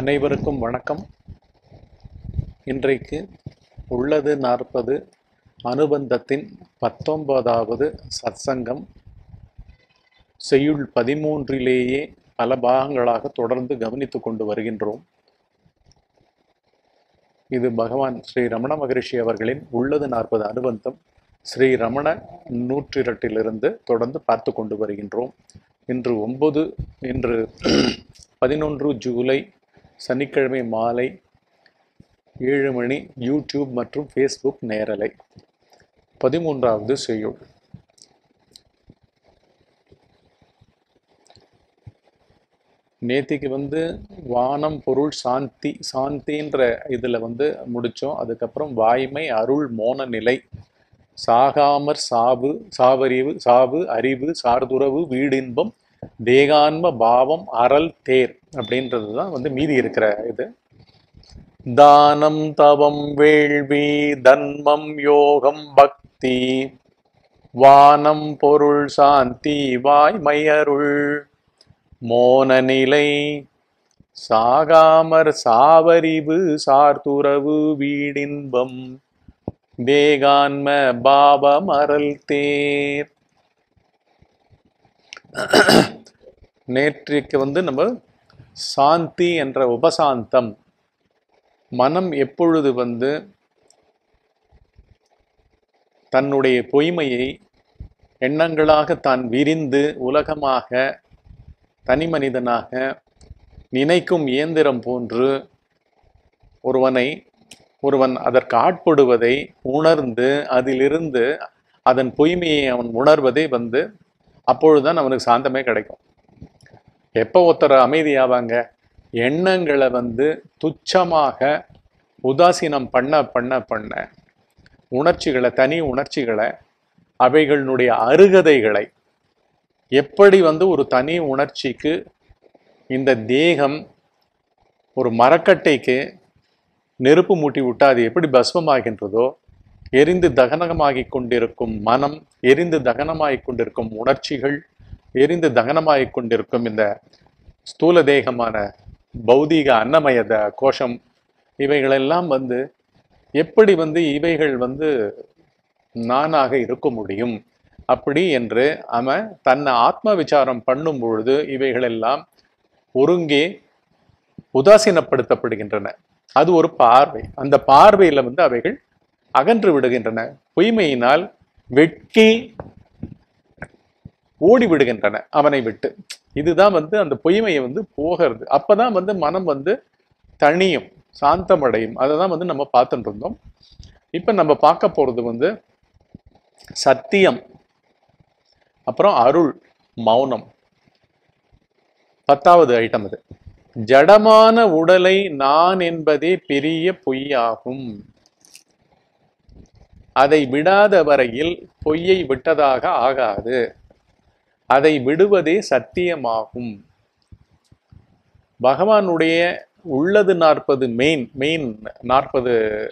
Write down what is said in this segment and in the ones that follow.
அனைவருக்கும் வணக்கம் இன்றைக்கு உள்ளது நாற்பது அனுபந்தத்தின் பத்தொன்பதாவது சத்சங்கம் செய்யுள் பதிமூன்றிலேயே பல பாகங்களாக தொடர்ந்து கவனித்துக் கொண்டு வருகின்றோம் இது பகவான் ஸ்ரீ ரமண மகரிஷி அவர்களின் உள்ளது நாற்பது அனுபந்தம் ஸ்ரீ ரமண நூற்றிரட்டிலிருந்து தொடர்ந்து பார்த்து கொண்டு வருகின்றோம் இன்று ஒன்பது இன்று பதினொன்று ஜூலை சனிக்கிழமை மாலை ஏழு மணி யூடியூப் மற்றும் ஃபேஸ்புக் நேரலை பதிமூன்றாவது செய்யுள் நேத்திக்கு வந்து வானம் பொருள் சாந்தி சாந்தின்ற இதில் வந்து முடித்தோம் அதுக்கப்புறம் வாய்மை அருள் மோன நிலை சாகாமற் சாவு சாவறிவு சாவு அறிவு சார்துறவு வீடின்பம் தேகான்ம பாவம் அறல் தேர் அப்படின்றது தான் வந்து மீதி இருக்கிற இது தானம் தவம் வேள்வி தன்மம் யோகம் பக்தி வானம் பொருள் சாந்தி வாய்மையருள் மோன நிலை சாகாமற் சாவறிவு சார்துறவு வீடின்பம் தேகான்ம பாபம் அறல் தேர் நேற்றைக்கு வந்து நம்ம சாந்தி என்ற உபசாந்தம் மனம் எப்பொழுது வந்து தன்னுடைய பொய்மையை எண்ணங்களாக தான் விரிந்து உலகமாக தனி மனிதனாக நினைக்கும் இயந்திரம் போன்று ஒருவனை ஒருவன் அதற்கு ஆட்படுவதை உணர்ந்து அதிலிருந்து அதன் பொய்மையை அவன் உணர்வதே வந்து அப்பொழுதுதான் அவனுக்கு சாந்தமே கிடைக்கும் எப்போ ஒருத்தர் அமைதியாவாங்க எண்ணங்களை வந்து துச்சமாக உதாசீனம் பண்ண பண்ண பண்ண உணர்ச்சிகளை தனி உணர்ச்சிகளை அவைகளினுடைய அருகதைகளை எப்படி வந்து ஒரு தனி உணர்ச்சிக்கு இந்த தேகம் ஒரு மரக்கட்டைக்கு நெருப்பு மூட்டி விட்டா அது எப்படி பஸ்மமாகின்றதோ எரிந்து தகனமாகிக் கொண்டிருக்கும் மனம் எரிந்து தகனமாகிக் கொண்டிருக்கும் உணர்ச்சிகள் எரிந்து தகனமாகிக் கொண்டிருக்கும் இந்த ஸ்தூல தேகமான பௌதீக அன்னமய த கோஷம் இவைகளெல்லாம் வந்து எப்படி வந்து இவைகள் வந்து நானாக இருக்க முடியும் அப்படி என்று அவன் தன்னை ஆத்ம விசாரம் பண்ணும் பொழுது இவைகளெல்லாம் ஒருங்கே உதாசீனப்படுத்தப்படுகின்றன அது ஒரு பார்வை அந்த பார்வையில வந்து அவைகள் அகன்று விடுகின்றன பொய்மையினால் வெட்கி ஓடி விடுகின்றன அவனை விட்டு இதுதான் வந்து அந்த பொய்மையை வந்து போகிறது அப்பதான் வந்து மனம் வந்து தனியும் சாந்தமடையும் அதை தான் வந்து நம்ம பார்த்துட்டு இருந்தோம் இப்ப நம்ம பார்க்க போறது வந்து சத்தியம் அப்புறம் அருள் மௌனம் பத்தாவது ஐட்டம் அது ஜடமான உடலை நான் என்பதே பெரிய பொய்யாகும் அதை விடாத வரையில் பொய்யை விட்டதாக ஆகாது அதை விடுவதே சத்தியமாகும் பகவானுடைய உள்ளது நாற்பது மெயின் மெயின் நாற்பது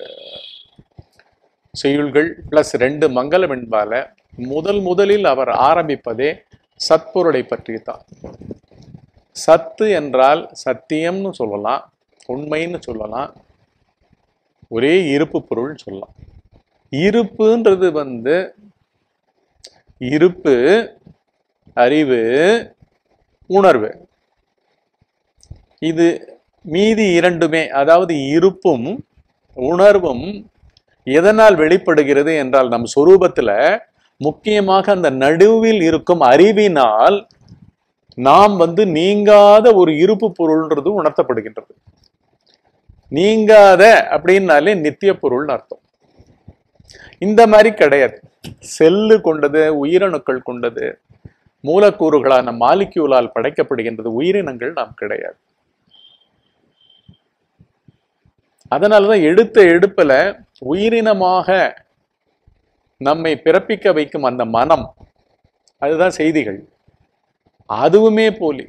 செய்யுள்கள் பிளஸ் ரெண்டு மங்கள வெண்பால முதல் முதலில் அவர் ஆரம்பிப்பதே சத்பொருளை பற்றி தான் சத்து என்றால் சத்தியம்னு சொல்லலாம் உண்மைன்னு சொல்லலாம் ஒரே இருப்பு பொருள் சொல்லலாம் இருப்புன்றது வந்து இருப்பு அறிவு உணர்வு இது மீதி இரண்டுமே அதாவது இருப்பும் உணர்வும் எதனால் வெளிப்படுகிறது என்றால் நம் சொரூபத்துல முக்கியமாக அந்த நடுவில் இருக்கும் அறிவினால் நாம் வந்து நீங்காத ஒரு இருப்பு பொருள்ன்றது உணர்த்தப்படுகின்றது நீங்காத அப்படின்னாலே நித்திய பொருள்னு அர்த்தம் இந்த மாதிரி கிடையாது செல்லு கொண்டது உயிரணுக்கள் கொண்டது மூலக்கூறுகளான மாலிக்யூலால் படைக்கப்படுகின்றது உயிரினங்கள் நாம் கிடையாது அதனாலதான் எடுத்த எடுப்புல உயிரினமாக நம்மை பிறப்பிக்க வைக்கும் அந்த மனம் அதுதான் செய்திகள் அதுவுமே போலி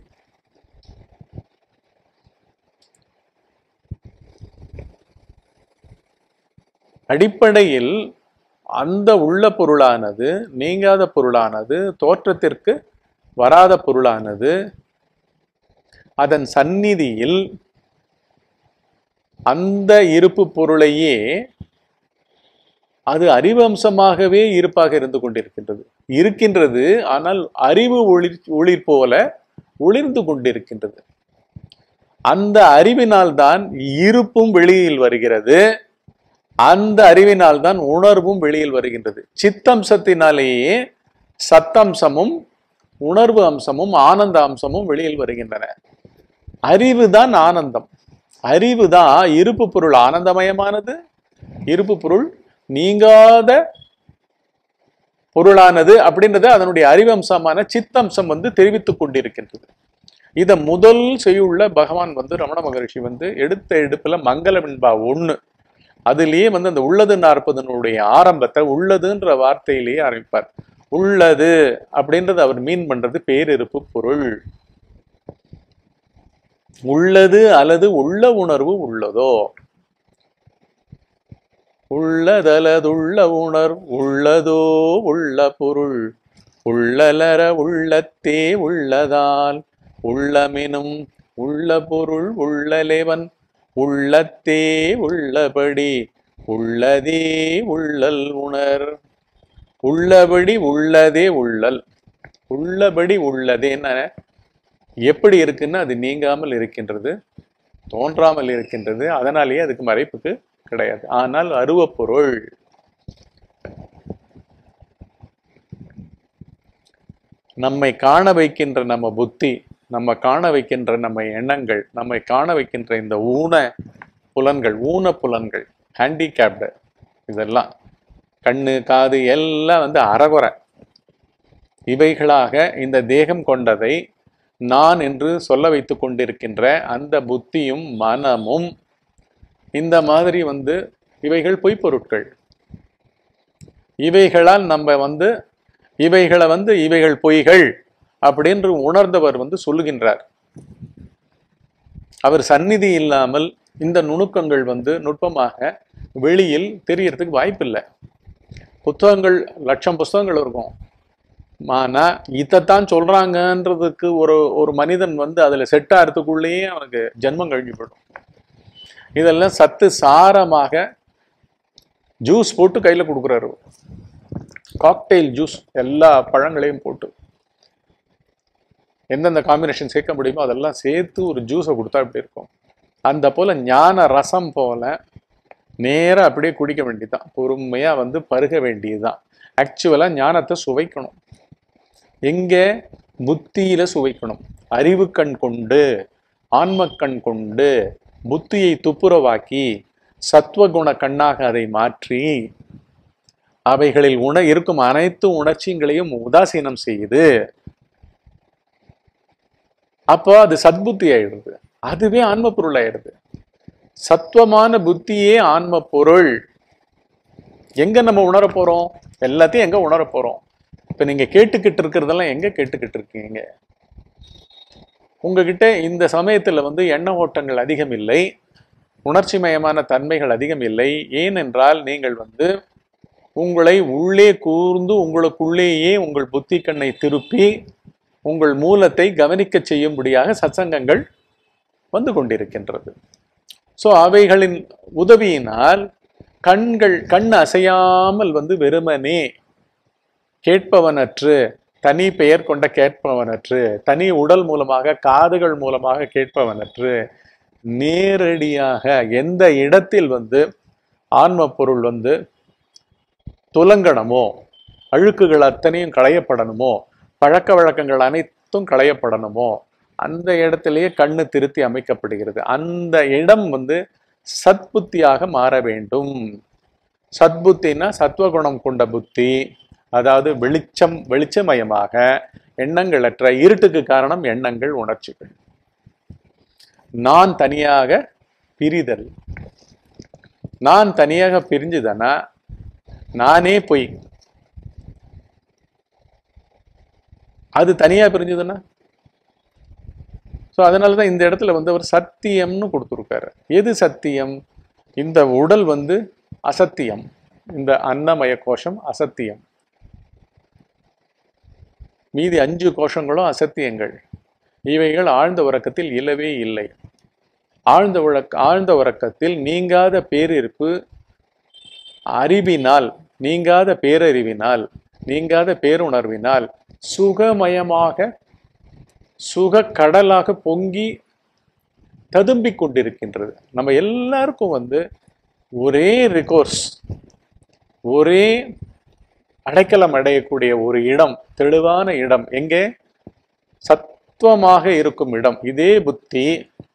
அடிப்படையில் அந்த உள்ள பொருளானது நீங்காத பொருளானது தோற்றத்திற்கு வராத பொருளானது அதன் சந்நிதியில் அந்த இருப்பு பொருளையே அது அறிவு அம்சமாகவே இருப்பாக இருந்து கொண்டிருக்கின்றது இருக்கின்றது ஆனால் அறிவு ஒளிர் ஒளிர் போல ஒளிர்ந்து கொண்டிருக்கின்றது அந்த அறிவினால் தான் இருப்பும் வெளியில் வருகிறது அந்த அறிவினால் தான் உணர்வும் வெளியில் வருகின்றது சித்தம்சத்தினாலேயே சத்தம்சமும் உணர்வு அம்சமும் ஆனந்த அம்சமும் வெளியில் வருகின்றன அறிவு தான் ஆனந்தம் அறிவு தான் இருப்பு பொருள் ஆனந்தமயமானது இருப்பு பொருள் நீங்காத பொருளானது அப்படின்றது அதனுடைய அறிவம்சமான சித்தம்சம் வந்து தெரிவித்துக் கொண்டிருக்கின்றது இத முதல் செய்யுள்ள பகவான் வந்து ரமண மகரிஷி வந்து எடுத்த எடுப்புல மங்கள வெண்பா ஒண்ணு அதுலயே வந்து அந்த உள்ளது நாற்பதனுடைய ஆரம்பத்தை உள்ளதுன்ற வார்த்தையிலேயே ஆரம்பிப்பார் உள்ளது அப்படின்றது அவர் மீன் பண்றது பேரிருப்பு பொருள் உள்ளது அல்லது உள்ள உணர்வு உள்ளதோ உள்ளதலதுள்ள உணர் உள்ளதோ உள்ள பொருள் உள்ளலர உள்ளத்தே உள்ளதால் உள்ளமெனும் உள்ள பொருள் உள்ளலேவன் உள்ளத்தே உள்ளபடி உள்ளதே உள்ளல் உணர் உள்ளபடி உள்ளதே உள்ளல் உள்ளபடி உள்ளதே என்ன எப்படி இருக்குன்னு அது நீங்காமல் இருக்கின்றது தோன்றாமல் இருக்கின்றது அதனாலேயே அதுக்கு மறைப்புக்கு கிடையாது ஆனால் அருவப்பொருள் நம்மை காண வைக்கின்ற நம்ம புத்தி நம்ம காண வைக்கின்ற நம்ம எண்ணங்கள் நம்மை காண வைக்கின்ற இந்த ஊன புலன்கள் ஊன புலன்கள் ஹேண்டிகேப்டு இதெல்லாம் கண்ணு காது எல்லாம் வந்து அறகுறை இவைகளாக இந்த தேகம் கொண்டதை நான் என்று சொல்ல வைத்து கொண்டிருக்கின்ற அந்த புத்தியும் மனமும் இந்த மாதிரி வந்து இவைகள் பொய்ப்பொருட்கள் இவைகளால் நம்ம வந்து இவைகளை வந்து இவைகள் பொய்கள் அப்படின்னு உணர்ந்தவர் வந்து சொல்லுகின்றார் அவர் சந்நிதி இல்லாமல் இந்த நுணுக்கங்கள் வந்து நுட்பமாக வெளியில் தெரியறதுக்கு வாய்ப்பில்லை புத்தகங்கள் லட்சம் புஸ்தகங்கள் இருக்கும் ஆனா இதைத்தான் சொல்றாங்கன்றதுக்கு ஒரு ஒரு மனிதன் வந்து அதுல செட் ஆகிறதுக்குள்ளேயே அவனுக்கு ஜென்மம் கழிஞ்சு போயிடும் இதெல்லாம் சத்து சாரமாக ஜூஸ் போட்டு கையில கொடுக்குறாரு காக்டெயில் ஜூஸ் எல்லா பழங்களையும் போட்டு எந்தெந்த காம்பினேஷன் சேர்க்க முடியுமோ அதெல்லாம் சேர்த்து ஒரு ஜூஸை கொடுத்தா இப்படி இருக்கும் அந்த போல ஞான ரசம் போல நேரா அப்படியே குடிக்க வேண்டியதுதான் பொறுமையா வந்து பருக வேண்டியதுதான் ஆக்சுவலா ஞானத்தை சுவைக்கணும் எங்க புத்தியில சுவைக்கணும் அறிவு கண் கொண்டு ஆன்ம கண் கொண்டு புத்தியை துப்புரவாக்கி சத்வகுண கண்ணாக அதை மாற்றி அவைகளில் உண இருக்கும் அனைத்து உணர்ச்சிகளையும் உதாசீனம் செய்யுது அப்போ அது சத்புத்தி ஆயிடுது அதுவே ஆன்ம பொருள் ஆயிடுது சத்துவமான புத்தியே ஆன்ம பொருள் எங்க நம்ம உணர போறோம் எல்லாத்தையும் எங்க உணர போறோம் இப்ப நீங்க கேட்டுக்கிட்டு இருக்கிறதெல்லாம் எங்க கேட்டுக்கிட்டு இருக்கீங்க உங்ககிட்ட இந்த சமயத்துல வந்து எண்ண ஓட்டங்கள் அதிகம் இல்லை உணர்ச்சிமயமான தன்மைகள் அதிகம் இல்லை ஏனென்றால் நீங்கள் வந்து உங்களை உள்ளே கூர்ந்து உங்களுக்குள்ளேயே உங்கள் புத்தி கண்ணை திருப்பி உங்கள் மூலத்தை கவனிக்க செய்யும்படியாக சத்சங்கங்கள் வந்து கொண்டிருக்கின்றது ஸோ அவைகளின் உதவியினால் கண்கள் கண் அசையாமல் வந்து வெறுமனே கேட்பவனற்று தனி பெயர் கொண்ட கேட்பவனற்று தனி உடல் மூலமாக காதுகள் மூலமாக கேட்பவனற்று நேரடியாக எந்த இடத்தில் வந்து ஆன்ம பொருள் வந்து துலங்கணுமோ அழுக்குகள் அத்தனையும் களையப்படணுமோ பழக்க வழக்கங்கள் அனைத்தும் களையப்படணுமோ அந்த இடத்திலேயே கண்ணு திருத்தி அமைக்கப்படுகிறது அந்த இடம் வந்து சத்புத்தியாக மாற வேண்டும் சத்புத்தினா சத்வகுணம் கொண்ட புத்தி அதாவது வெளிச்சம் வெளிச்சமயமாக எண்ணங்களற்ற இருட்டுக்கு காரணம் எண்ணங்கள் உணர்ச்சிகள் நான் தனியாக பிரிதல் நான் தனியாக பிரிஞ்சுதனா நானே பொய் அது தனியா பிரிஞ்சதுன்னா ஸோ அதனால தான் இந்த இடத்துல வந்து அவர் சத்தியம்னு கொடுத்துருக்காரு எது சத்தியம் இந்த உடல் வந்து அசத்தியம் இந்த அன்னமய கோஷம் அசத்தியம் மீதி அஞ்சு கோஷங்களும் அசத்தியங்கள் இவைகள் ஆழ்ந்த உறக்கத்தில் இல்லவே இல்லை ஆழ்ந்த உழக்க ஆழ்ந்த உறக்கத்தில் நீங்காத பேரிருப்பு அறிவினால் நீங்காத பேரறிவினால் நீங்காத பேருணர்வினால் சுகமயமாக சுக கடலாக பொங்கி ததும்பிக் கொண்டிருக்கின்றது நம்ம எல்லாருக்கும் வந்து ஒரே ரிகோர்ஸ் ஒரே அடைக்கலம் அடையக்கூடிய ஒரு இடம் தெளிவான இடம் எங்கே சத்துவமாக இருக்கும் இடம் இதே புத்தி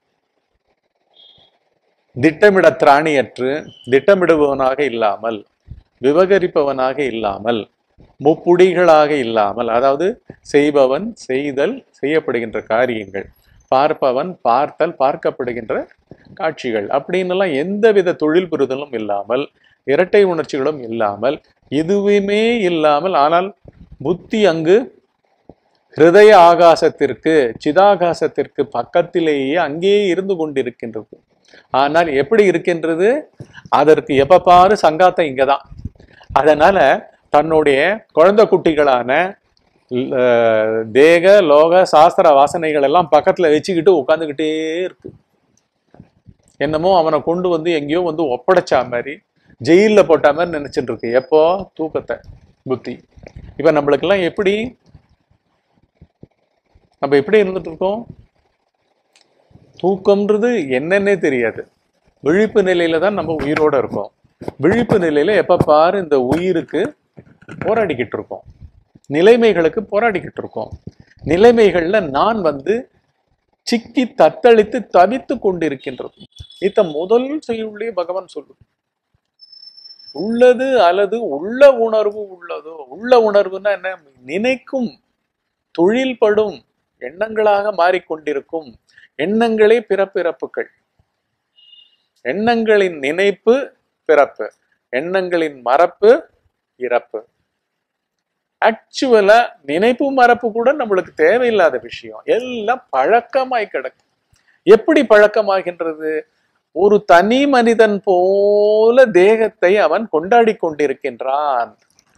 திட்டமிட திராணியற்று திட்டமிடுபவனாக இல்லாமல் விவகரிப்பவனாக இல்லாமல் முப்புடிகளாக இல்லாமல் அதாவது செய்பவன் செய்தல் செய்யப்படுகின்ற காரியங்கள் பார்ப்பவன் பார்த்தல் பார்க்கப்படுகின்ற காட்சிகள் அப்படின்னுலாம் எந்தவித தொழில் புரிதலும் இல்லாமல் இரட்டை உணர்ச்சிகளும் இல்லாமல் எதுவுமே இல்லாமல் ஆனால் புத்தி அங்கு ஹிருதய ஆகாசத்திற்கு சிதாகாசத்திற்கு பக்கத்திலேயே அங்கேயே இருந்து கொண்டிருக்கின்றது ஆனால் எப்படி இருக்கின்றது அதற்கு எப்ப பாரு சங்காத்தம் இங்கதான் அதனால தன்னுடைய குழந்தை குட்டிகளான அஹ், தேக லோக சாஸ்திர வாசனைகள் எல்லாம் பக்கத்துல வச்சுக்கிட்டு உட்காந்துக்கிட்டே இருக்கு என்னமோ அவனை கொண்டு வந்து எங்கேயோ வந்து ஒப்படைச்சா மாதிரி ஜெயில்ல போட்ட மாதிரி நினைச்சிட்டு இருக்கு எப்போ தூக்கத்தை புத்தி இப்ப நம்மளுக்கெல்லாம் எப்படி நம்ம எப்படி இருந்துட்டு இருக்கோம் தூக்கம்ன்றது என்னன்னே தெரியாது விழிப்பு நிலையில தான் நம்ம உயிரோட இருக்கோம் விழிப்பு நிலையில எப்ப பாரு இந்த உயிருக்கு போராடிக்கிட்டு இருக்கோம் நிலைமைகளுக்கு போராடிக்கிட்டு இருக்கோம் நிலைமைகள்ல நான் வந்து சிக்கி தத்தளித்து தவித்து கொண்டிருக்கின்றது இத்த முதல் செய்யுள்ளே பகவான் சொல்லு உள்ளது அல்லது உள்ள உணர்வு உள்ளதோ உள்ள உணர்வுன்னா என்ன நினைக்கும் தொழில்படும் எண்ணங்களாக மாறிக்கொண்டிருக்கும் எண்ணங்களே பிறப்பிறப்புகள் எண்ணங்களின் நினைப்பு பிறப்பு எண்ணங்களின் மறப்பு இறப்பு ஆக்சுவலா நினைப்பு மறப்பு கூட நம்மளுக்கு தேவையில்லாத விஷயம் எல்லாம் பழக்கமாய் கிடக்கு எப்படி பழக்கமாகின்றது ஒரு தனி மனிதன் போல தேகத்தை அவன் கொண்டாடி கொண்டிருக்கின்றான்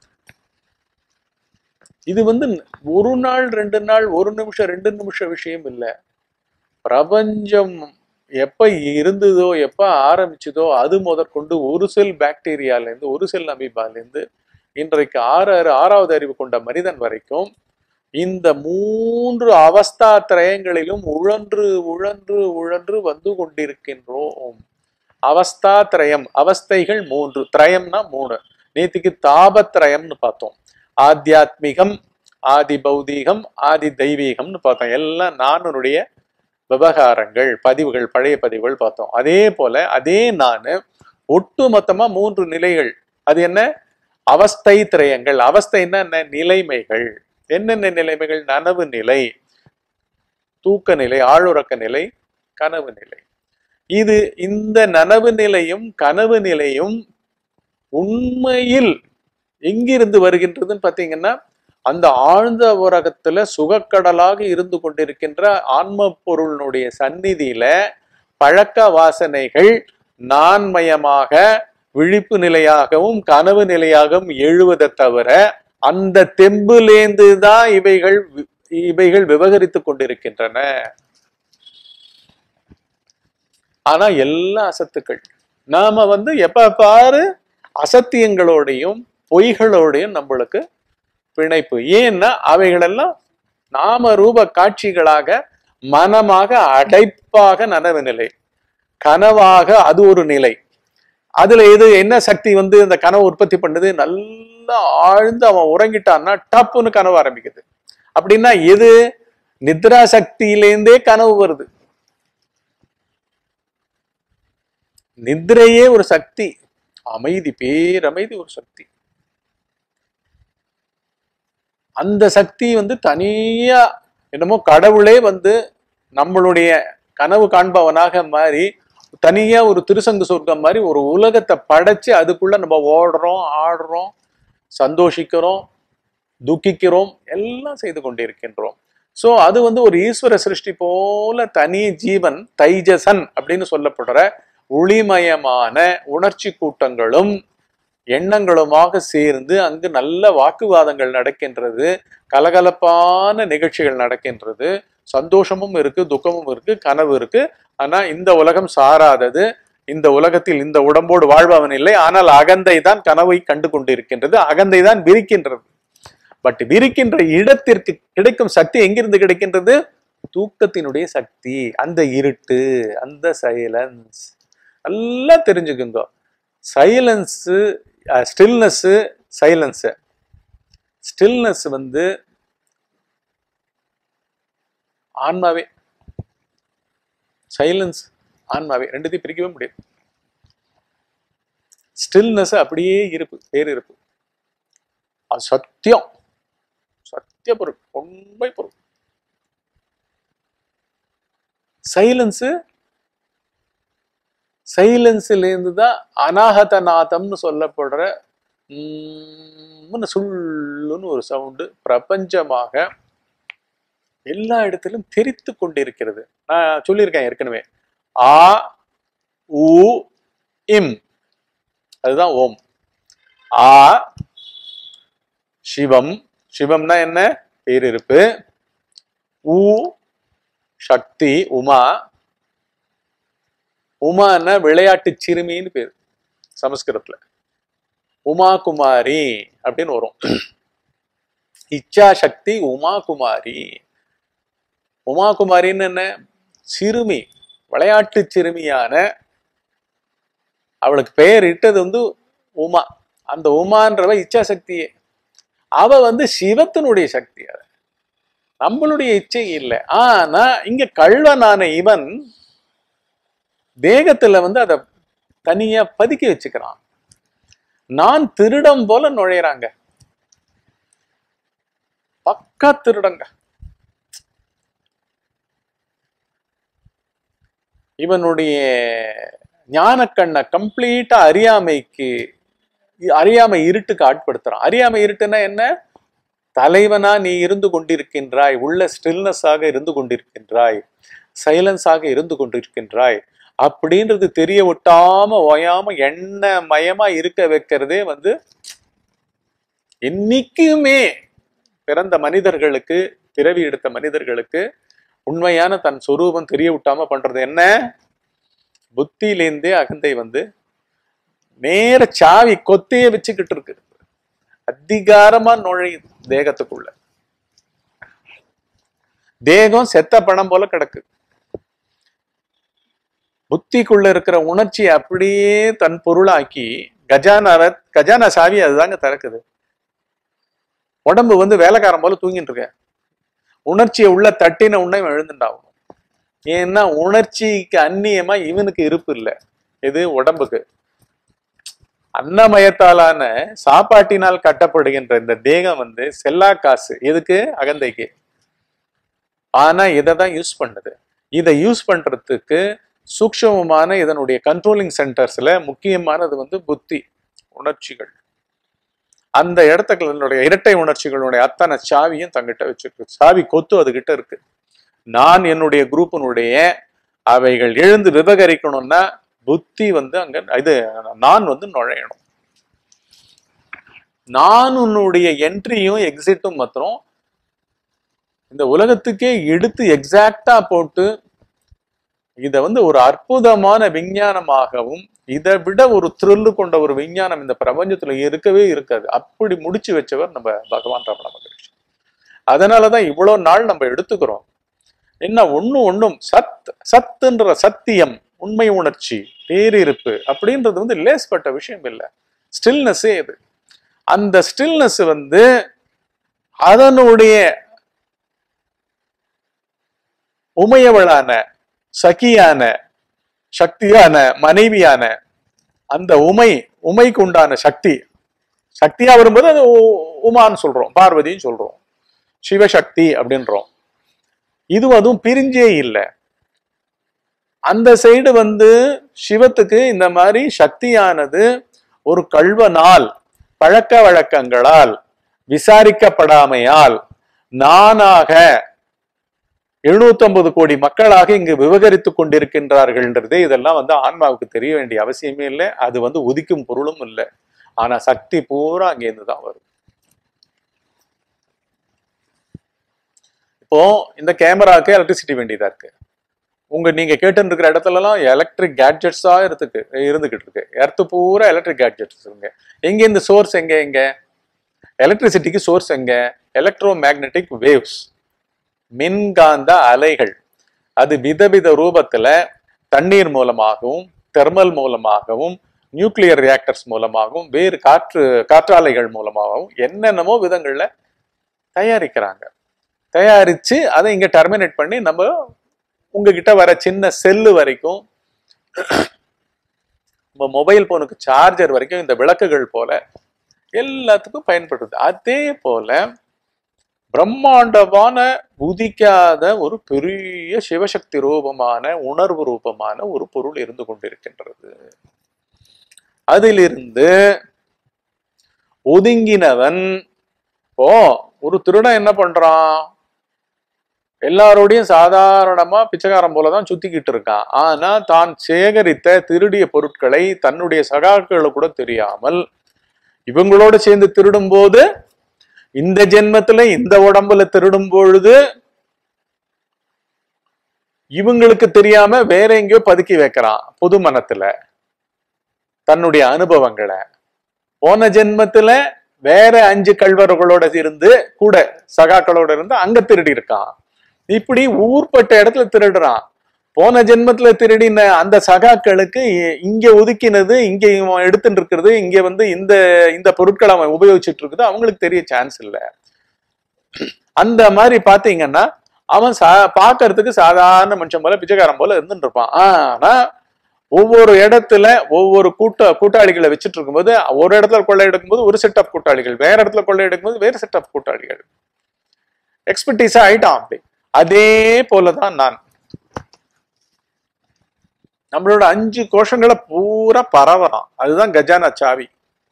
இது வந்து ஒரு நாள் ரெண்டு நாள் ஒரு நிமிஷம் ரெண்டு நிமிஷம் விஷயம் இல்லை பிரபஞ்சம் எப்ப இருந்ததோ எப்ப ஆரம்பிச்சதோ அது முதற்கொண்டு ஒரு செல் பாக்டீரியாலேருந்து ஒரு செல் அமீபாலேருந்து இன்றைக்கு ஆறு ஆறு ஆறாவது அறிவு கொண்ட மனிதன் வரைக்கும் இந்த மூன்று அவஸ்தா திரயங்களிலும் உழன்று உழன்று உழன்று வந்து கொண்டிருக்கின்றோம் அவஸ்தா திரயம் அவஸ்தைகள் மூன்று திரயம்னா மூணு நேத்திக்கு தாபத்திரயம்னு பார்த்தோம் ஆத்தியாத்மிகம் ஆதி பௌதீகம் ஆதி தெய்வீகம்னு பார்த்தோம் எல்லாம் நானுடைய விவகாரங்கள் பதிவுகள் பழைய பதிவுகள் பார்த்தோம் அதே போல அதே நானு ஒட்டு மொத்தமா மூன்று நிலைகள் அது என்ன அவஸ்தை திரயங்கள் அவஸ்தைன்னா என்ன நிலைமைகள் என்னென்ன நிலைமைகள் நனவு நிலை தூக்க நிலை ஆளுறக்க நிலை கனவு நிலை இது இந்த நனவு நிலையும் கனவு நிலையும் உண்மையில் எங்கிருந்து வருகின்றதுன்னு பார்த்தீங்கன்னா அந்த ஆழ்ந்த உலகத்துல சுகக்கடலாக இருந்து கொண்டிருக்கின்ற ஆன்ம பொருளினுடைய சந்நிதியில பழக்க வாசனைகள் நான்மயமாக விழிப்பு நிலையாகவும் கனவு நிலையாகவும் எழுவதை தவிர அந்த தெம்புலேந்து தான் இவைகள் வி- இவைகள் விவகரித்துக் கொண்டிருக்கின்றன ஆனா எல்லா அசத்துக்கள் நாம வந்து எப்ப பாரு அசத்தியங்களோடையும் பொய்களோடையும் நம்மளுக்கு பிணைப்பு ஏன்னா அவைகளெல்லாம் நாம ரூப காட்சிகளாக மனமாக அடைப்பாக நனவு நிலை கனவாக அது ஒரு நிலை அதுல எது என்ன சக்தி வந்து இந்த கனவு உற்பத்தி பண்ணுது நல்லா ஆழ்ந்து அவன் உறங்கிட்டான்னா டப்புன்னு கனவு ஆரம்பிக்குது அப்படின்னா எது நித்ரா சக்தியிலேருந்தே கனவு வருது நித்ரையே ஒரு சக்தி அமைதி பேரமைதி ஒரு சக்தி அந்த சக்தி வந்து தனியா என்னமோ கடவுளே வந்து நம்மளுடைய கனவு காண்பவனாக மாறி தனியா ஒரு திருசங்கு சொர்க்கம் மாதிரி ஒரு உலகத்தை படைச்சு அதுக்குள்ள நம்ம ஓடுறோம் ஆடுறோம் சந்தோஷிக்கிறோம் துக்கிக்கிறோம் எல்லாம் செய்து கொண்டிருக்கின்றோம் சோ அது வந்து ஒரு ஈஸ்வர சிருஷ்டி போல தனி ஜீவன் தைஜசன் அப்படின்னு சொல்லப்படுற ஒளிமயமான உணர்ச்சி கூட்டங்களும் எண்ணங்களுமாக சேர்ந்து அங்கு நல்ல வாக்குவாதங்கள் நடக்கின்றது கலகலப்பான நிகழ்ச்சிகள் நடக்கின்றது சந்தோஷமும் இருக்கு துக்கமும் இருக்கு கனவு இருக்கு ஆனா இந்த உலகம் சாராதது இந்த உலகத்தில் இந்த உடம்போடு வாழ்பவன் இல்லை ஆனால் அகந்தை தான் கனவை கண்டு கொண்டிருக்கின்றது அகந்தை தான் விரிக்கின்றது பட் விரிக்கின்ற இடத்திற்கு கிடைக்கும் சக்தி எங்கிருந்து கிடைக்கின்றது தூக்கத்தினுடைய சக்தி அந்த இருட்டு அந்த சைலன்ஸ் நல்லா தெரிஞ்சுக்குங்க சைலன்ஸு ஸ்டில்னஸ்ஸு சைலன்ஸு ஸ்டில்னஸ் வந்து ஆன்மாவே சைலன்ஸ் ஆன்மாவே ரெண்டுத்தையும் பிரிக்கவே முடியாது ஸ்டில்னஸ் அப்படியே இருப்பு பேர் இருப்பு அது சத்தியம் சத்திய பொருள் உண்மை பொருள் சைலன்ஸு சைலன்ஸ்லேருந்து தான் அநாகதநாதம்னு சொல்லப்படுற உம்னு சுள்ளுன்னு ஒரு சவுண்டு பிரபஞ்சமாக எல்லா இடத்திலும் தெரித்து கொண்டிருக்கிறது நான் சொல்லியிருக்கேன் ஏற்கனவே ஆ உ இம் அதுதான் ஓம் ஆ சிவம் சிவம்னா என்ன பேரிருப்பு உ சக்தி உமா உமான்னா விளையாட்டு சிறுமின்னு பேர் சமஸ்கிருதத்துல உமா குமாரி அப்படின்னு வரும் இச்சா சக்தி உமா குமாரி உமா குமாரின்னு என்ன சிறுமி விளையாட்டு சிறுமியான அவளுக்கு பெயர் இட்டது வந்து உமா அந்த உமான்றவ இச்சா சக்தியே அவ வந்து சிவத்தினுடைய சக்தி அது நம்மளுடைய இச்சை இல்லை ஆனா இங்க கள்வனான இவன் தேகத்துல வந்து அதை தனியா பதுக்கி வச்சுக்கிறான் நான் திருடம் போல நுழையிறாங்க பக்கா திருடங்க இவனுடைய ஞானக்கண்ணை கம்ப்ளீட்டா அறியாமைக்கு அறியாமை இருட்டுக்கு ஆட்படுத்துறான் அறியாமை இருட்டுன்னா என்ன தலைவனா நீ இருந்து கொண்டிருக்கின்றாய் உள்ள ஸ்டில்னஸாக இருந்து கொண்டிருக்கின்றாய் சைலன்ஸாக இருந்து கொண்டிருக்கின்றாய் அப்படின்றது தெரிய விட்டாம ஓயாம எண்ண மயமா இருக்க வைக்கிறதே வந்து என்னைக்குமே பிறந்த மனிதர்களுக்கு பிறவி எடுத்த மனிதர்களுக்கு உண்மையான தன் சொரூபம் தெரிய விட்டாம பண்றது என்ன புத்தியிலேருந்தே அகந்தை வந்து நேர சாவி கொத்தையே வச்சுக்கிட்டு இருக்கு அதிகாரமா நுழையுது தேகத்துக்குள்ள தேகம் செத்த பணம் போல கிடக்கு புத்திக்குள்ள இருக்கிற உணர்ச்சி அப்படியே தன் பொருளாக்கி கஜானா கஜானா சாவி அதுதாங்க திறக்குது உடம்பு வந்து வேலைக்காரன் போல தூங்கிட்டு இருக்க உணர்ச்சியை உள்ள தட்டின உடனே இவன் எழுந்துட்டாகும் ஏன்னா உணர்ச்சிக்கு அந்நியமா இவனுக்கு இருப்பு இல்லை இது உடம்புக்கு அன்னமயத்தாலான சாப்பாட்டினால் கட்டப்படுகின்ற இந்த தேகம் வந்து செல்லா காசு எதுக்கு அகந்தைக்கு ஆனா இதை தான் யூஸ் பண்ணுது இதை யூஸ் பண்றதுக்கு சூக்ஷமமான இதனுடைய கண்ட்ரோலிங் சென்டர்ஸ்ல முக்கியமானது வந்து புத்தி உணர்ச்சிகள் அந்த இடத்துக்கு என்னுடைய இரட்டை உணர்ச்சிகளுடைய அத்தனை சாவியும் தங்கிட்ட வச்சிருக்கு சாவி கொத்து அதுகிட்ட இருக்கு நான் என்னுடைய குரூப்பினுடைய அவைகள் எழுந்து விவகரிக்கணும்னா புத்தி வந்து அங்க இது நான் வந்து நுழையணும் நான் உன்னுடைய என்ட்ரியும் எக்ஸிட்டும் மாத்திரம் இந்த உலகத்துக்கே எடுத்து எக்ஸாக்டா போட்டு இதை வந்து ஒரு அற்புதமான விஞ்ஞானமாகவும் இதை விட ஒரு த்ரில்லு கொண்ட ஒரு விஞ்ஞானம் இந்த பிரபஞ்சத்துல இருக்கவே இருக்காது அப்படி முடிச்சு வச்சவர் நம்ம பகவான் ரமண மகரிஷி அதனாலதான் இவ்வளவு நாள் நம்ம எடுத்துக்கிறோம் என்ன ஒண்ணும் ஒண்ணும் சத் சத்துன்ற சத்தியம் உண்மை உணர்ச்சி பேரிருப்பு அப்படின்றது வந்து லேஸ்பட்ட விஷயம் இல்லை ஸ்டில்னஸே இது அந்த ஸ்டில்னஸ் வந்து அதனுடைய உமையவளான சகியான சக்தியான மனைவியான அந்த உமை உமைக்கு உண்டான சக்தி சக்தியா வரும்போது அது உ- உமான்னு சொல்றோம் பார்வதின்னு சொல்றோம் சிவசக்தி அப்படின்றோம் இது அதுவும் பிரிஞ்சே இல்லை அந்த சைடு வந்து சிவத்துக்கு இந்த மாதிரி சக்தியானது ஒரு கல்வனால் பழக்க வழக்கங்களால் விசாரிக்கப்படாமையால் நானாக 750 கோடி மக்களாக இங்கு விவகரித்துக் கொண்டிருக்கின்றார்கள்ன்றதே இதெல்லாம் வந்து ஆன்மாவுக்கு தெரிய வேண்டிய அவசியமே இல்லை அது வந்து உதிக்கும் பொருளும் இல்லை ஆனா சக்தி பூரா அங்கேருந்து தான் வரும் இப்போ இந்த கேமராவுக்கு எலக்ட்ரிசிட்டி வேண்டியதா இருக்கு உங்க நீங்க கேட்டு இருக்கிற இடத்துல எல்லாம் எலக்ட்ரிக் கேட்ஜெட்ஸா இருக்கு இருந்துகிட்டு இருக்கு எர்த்து பூரா எலக்ட்ரிக் கேட்ஜெட்ஸ் இருக்கு எங்க இந்த சோர்ஸ் எங்க எங்க எலக்ட்ரிசிட்டிக்கு சோர்ஸ் எங்க எலக்ட்ரோ மேக்னெட்டிக் வேவ்ஸ் மின்காந்த அலைகள் அது விதவித ரூபத்துல தண்ணீர் மூலமாகவும் தெர்மல் மூலமாகவும் நியூக்ளியர் ரியாக்டர்ஸ் மூலமாகவும் வேறு காற்று காற்றாலைகள் மூலமாகவும் என்னென்னமோ விதங்கள்ல தயாரிக்கிறாங்க தயாரிச்சு அதை இங்க டெர்மினேட் பண்ணி நம்ம உங்ககிட்ட வர சின்ன செல்லு வரைக்கும் நம்ம மொபைல் போனுக்கு சார்ஜர் வரைக்கும் இந்த விளக்குகள் போல எல்லாத்துக்கும் பயன்படுது அதே போல பிரம்மாண்டமான உதிக்காத ஒரு பெரிய சிவசக்தி ரூபமான உணர்வு ரூபமான ஒரு பொருள் இருந்து கொண்டிருக்கின்றது அதிலிருந்து ஒதுங்கினவன் ஓ ஒரு திருடன் என்ன பண்றான் எல்லாரோடையும் சாதாரணமா பிச்சைக்காரன் போலதான் சுத்திக்கிட்டு இருக்கான் ஆனா தான் சேகரித்த திருடிய பொருட்களை தன்னுடைய சகாக்களை கூட தெரியாமல் இவங்களோட சேர்ந்து திருடும் போது இந்த ஜென்மத்துல இந்த உடம்புல திருடும் பொழுது இவங்களுக்கு தெரியாம வேற எங்கேயோ பதுக்கி வைக்கிறான் பொது மனத்துல தன்னுடைய அனுபவங்களை போன ஜென்மத்துல வேற அஞ்சு கல்வர்களோட இருந்து கூட சகாக்களோட இருந்து அங்க திருடி இருக்கான் இப்படி ஊர்பட்ட இடத்துல திருடுறான் போன ஜென்மத்துல திருடின அந்த சகாக்களுக்கு இ- இங்க ஒதுக்கினது இங்க இவன் எடுத்துட்டு இருக்கிறது இங்க வந்து இந்த இந்த பொருட்களை அவன் உபயோகிச்சுட்டு இருக்குது அவங்களுக்கு தெரிய சான்ஸ் இல்ல அந்த மாதிரி பாத்தீங்கன்னா அவன் சா பாக்குறதுக்கு சாதாரண மனுஷன் போல பிச்சைக்காரன் போல இருந்துட்டு இருப்பான் ஆனா ஒவ்வொரு இடத்துல ஒவ்வொரு கூட்ட கூட்டாளிகளை வச்சுட்டு இருக்கும்போது ஒரு இடத்துல கொள்ளை எடுக்கும்போது ஒரு செட் ஆஃப் கூட்டாளிகள் வேற இடத்துல கொள்ளை எடுக்கும்போது வேற செட் ஆஃப் கூட்டாளிகள் எக்ஸ்பர்டீஸா ஆயிட்டான் அப்படி அதே போலதான் நான் நம்மளோட அஞ்சு கோஷங்களை பூரா பரவறான் அதுதான் கஜானா சாவி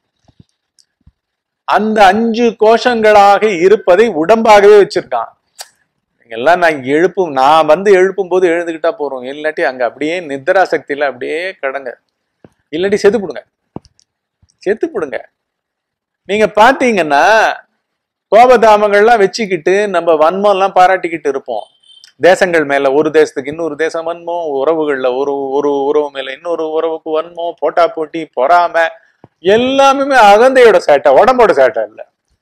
அந்த அஞ்சு கோஷங்களாக இருப்பதை உடம்பாகவே வச்சிருக்கான் எல்லாம் நான் இங்க எழுப்பும் நான் வந்து எழுப்பும் போது எழுந்துக்கிட்டா போறோம் இல்லாட்டி அங்க அப்படியே நித்ரா சக்தியில அப்படியே கடங்க இல்லாட்டி செத்து போடுங்க செத்து போடுங்க நீங்க பாத்தீங்கன்னா கோபதாமங்கள்லாம் வச்சுக்கிட்டு நம்ம வன்மம்லாம் பாராட்டிக்கிட்டு இருப்போம் தேசங்கள் மேல ஒரு தேசத்துக்கு இன்னொரு தேசம் வன்மம் உறவுகள்ல ஒரு ஒரு உறவு மேல இன்னொரு உறவுக்கு வன்மம் போட்டா போட்டி பொறாம எல்லாமே அகந்தையோட சேட்டை உடம்போட சேட்டை இல்ல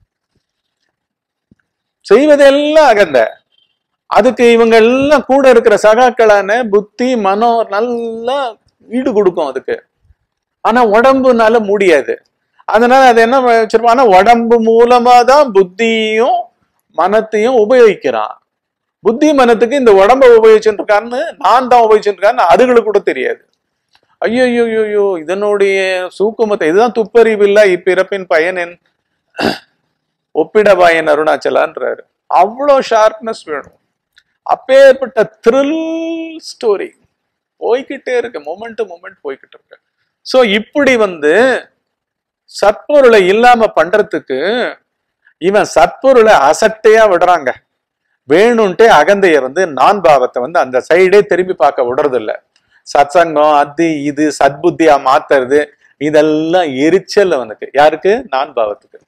செய்வதெல்லாம் அகந்தை அதுக்கு இவங்க எல்லாம் கூட இருக்கிற சகாக்களான புத்தி மனம் நல்லா ஈடு கொடுக்கும் அதுக்கு ஆனா உடம்புனால முடியாது அதனால அது என்ன வச்சிருப்பான் ஆனா உடம்பு மூலமா தான் புத்தியும் மனத்தையும் உபயோகிக்கிறான் புத்தி மனத்துக்கு இந்த உடம்ப உபயோகிச்சுட்டு இருக்கான்னு நான் தான் உபயோகிச்சுட்டு இருக்கான்னு அதுகளுக்கு கூட தெரியாது ஐயோ ஐயோ ஐயோ, ஐயோ இதனுடைய சூக்குமத்தை இதுதான் துப்பறிவு இல்ல இப்பிறப்பின் பயன் என் ஒப்பிட பயன் அருணாச்சலான்றாரு அவ்வளோ ஷார்ப்னஸ் வேணும் அப்பேற்பட்ட த்ரில் ஸ்டோரி போய்கிட்டே இருக்கு மொமெண்ட் மொமெண்ட் போய்கிட்டு இருக்கு சோ இப்படி வந்து சத்பொருளை இல்லாம பண்றதுக்கு இவன் சத்பொருளை அசட்டையா விடுறாங்க வேணும்ட்டே அகந்தைய வந்து நான் பாவத்தை வந்து அந்த சைடே திரும்பி பார்க்க விடுறது இல்ல சத்சங்கம் அது இது சத்புத்தியா மாத்துறது இதெல்லாம் எரிச்சல் அவனுக்கு யாருக்கு நான் பாவத்துக்கு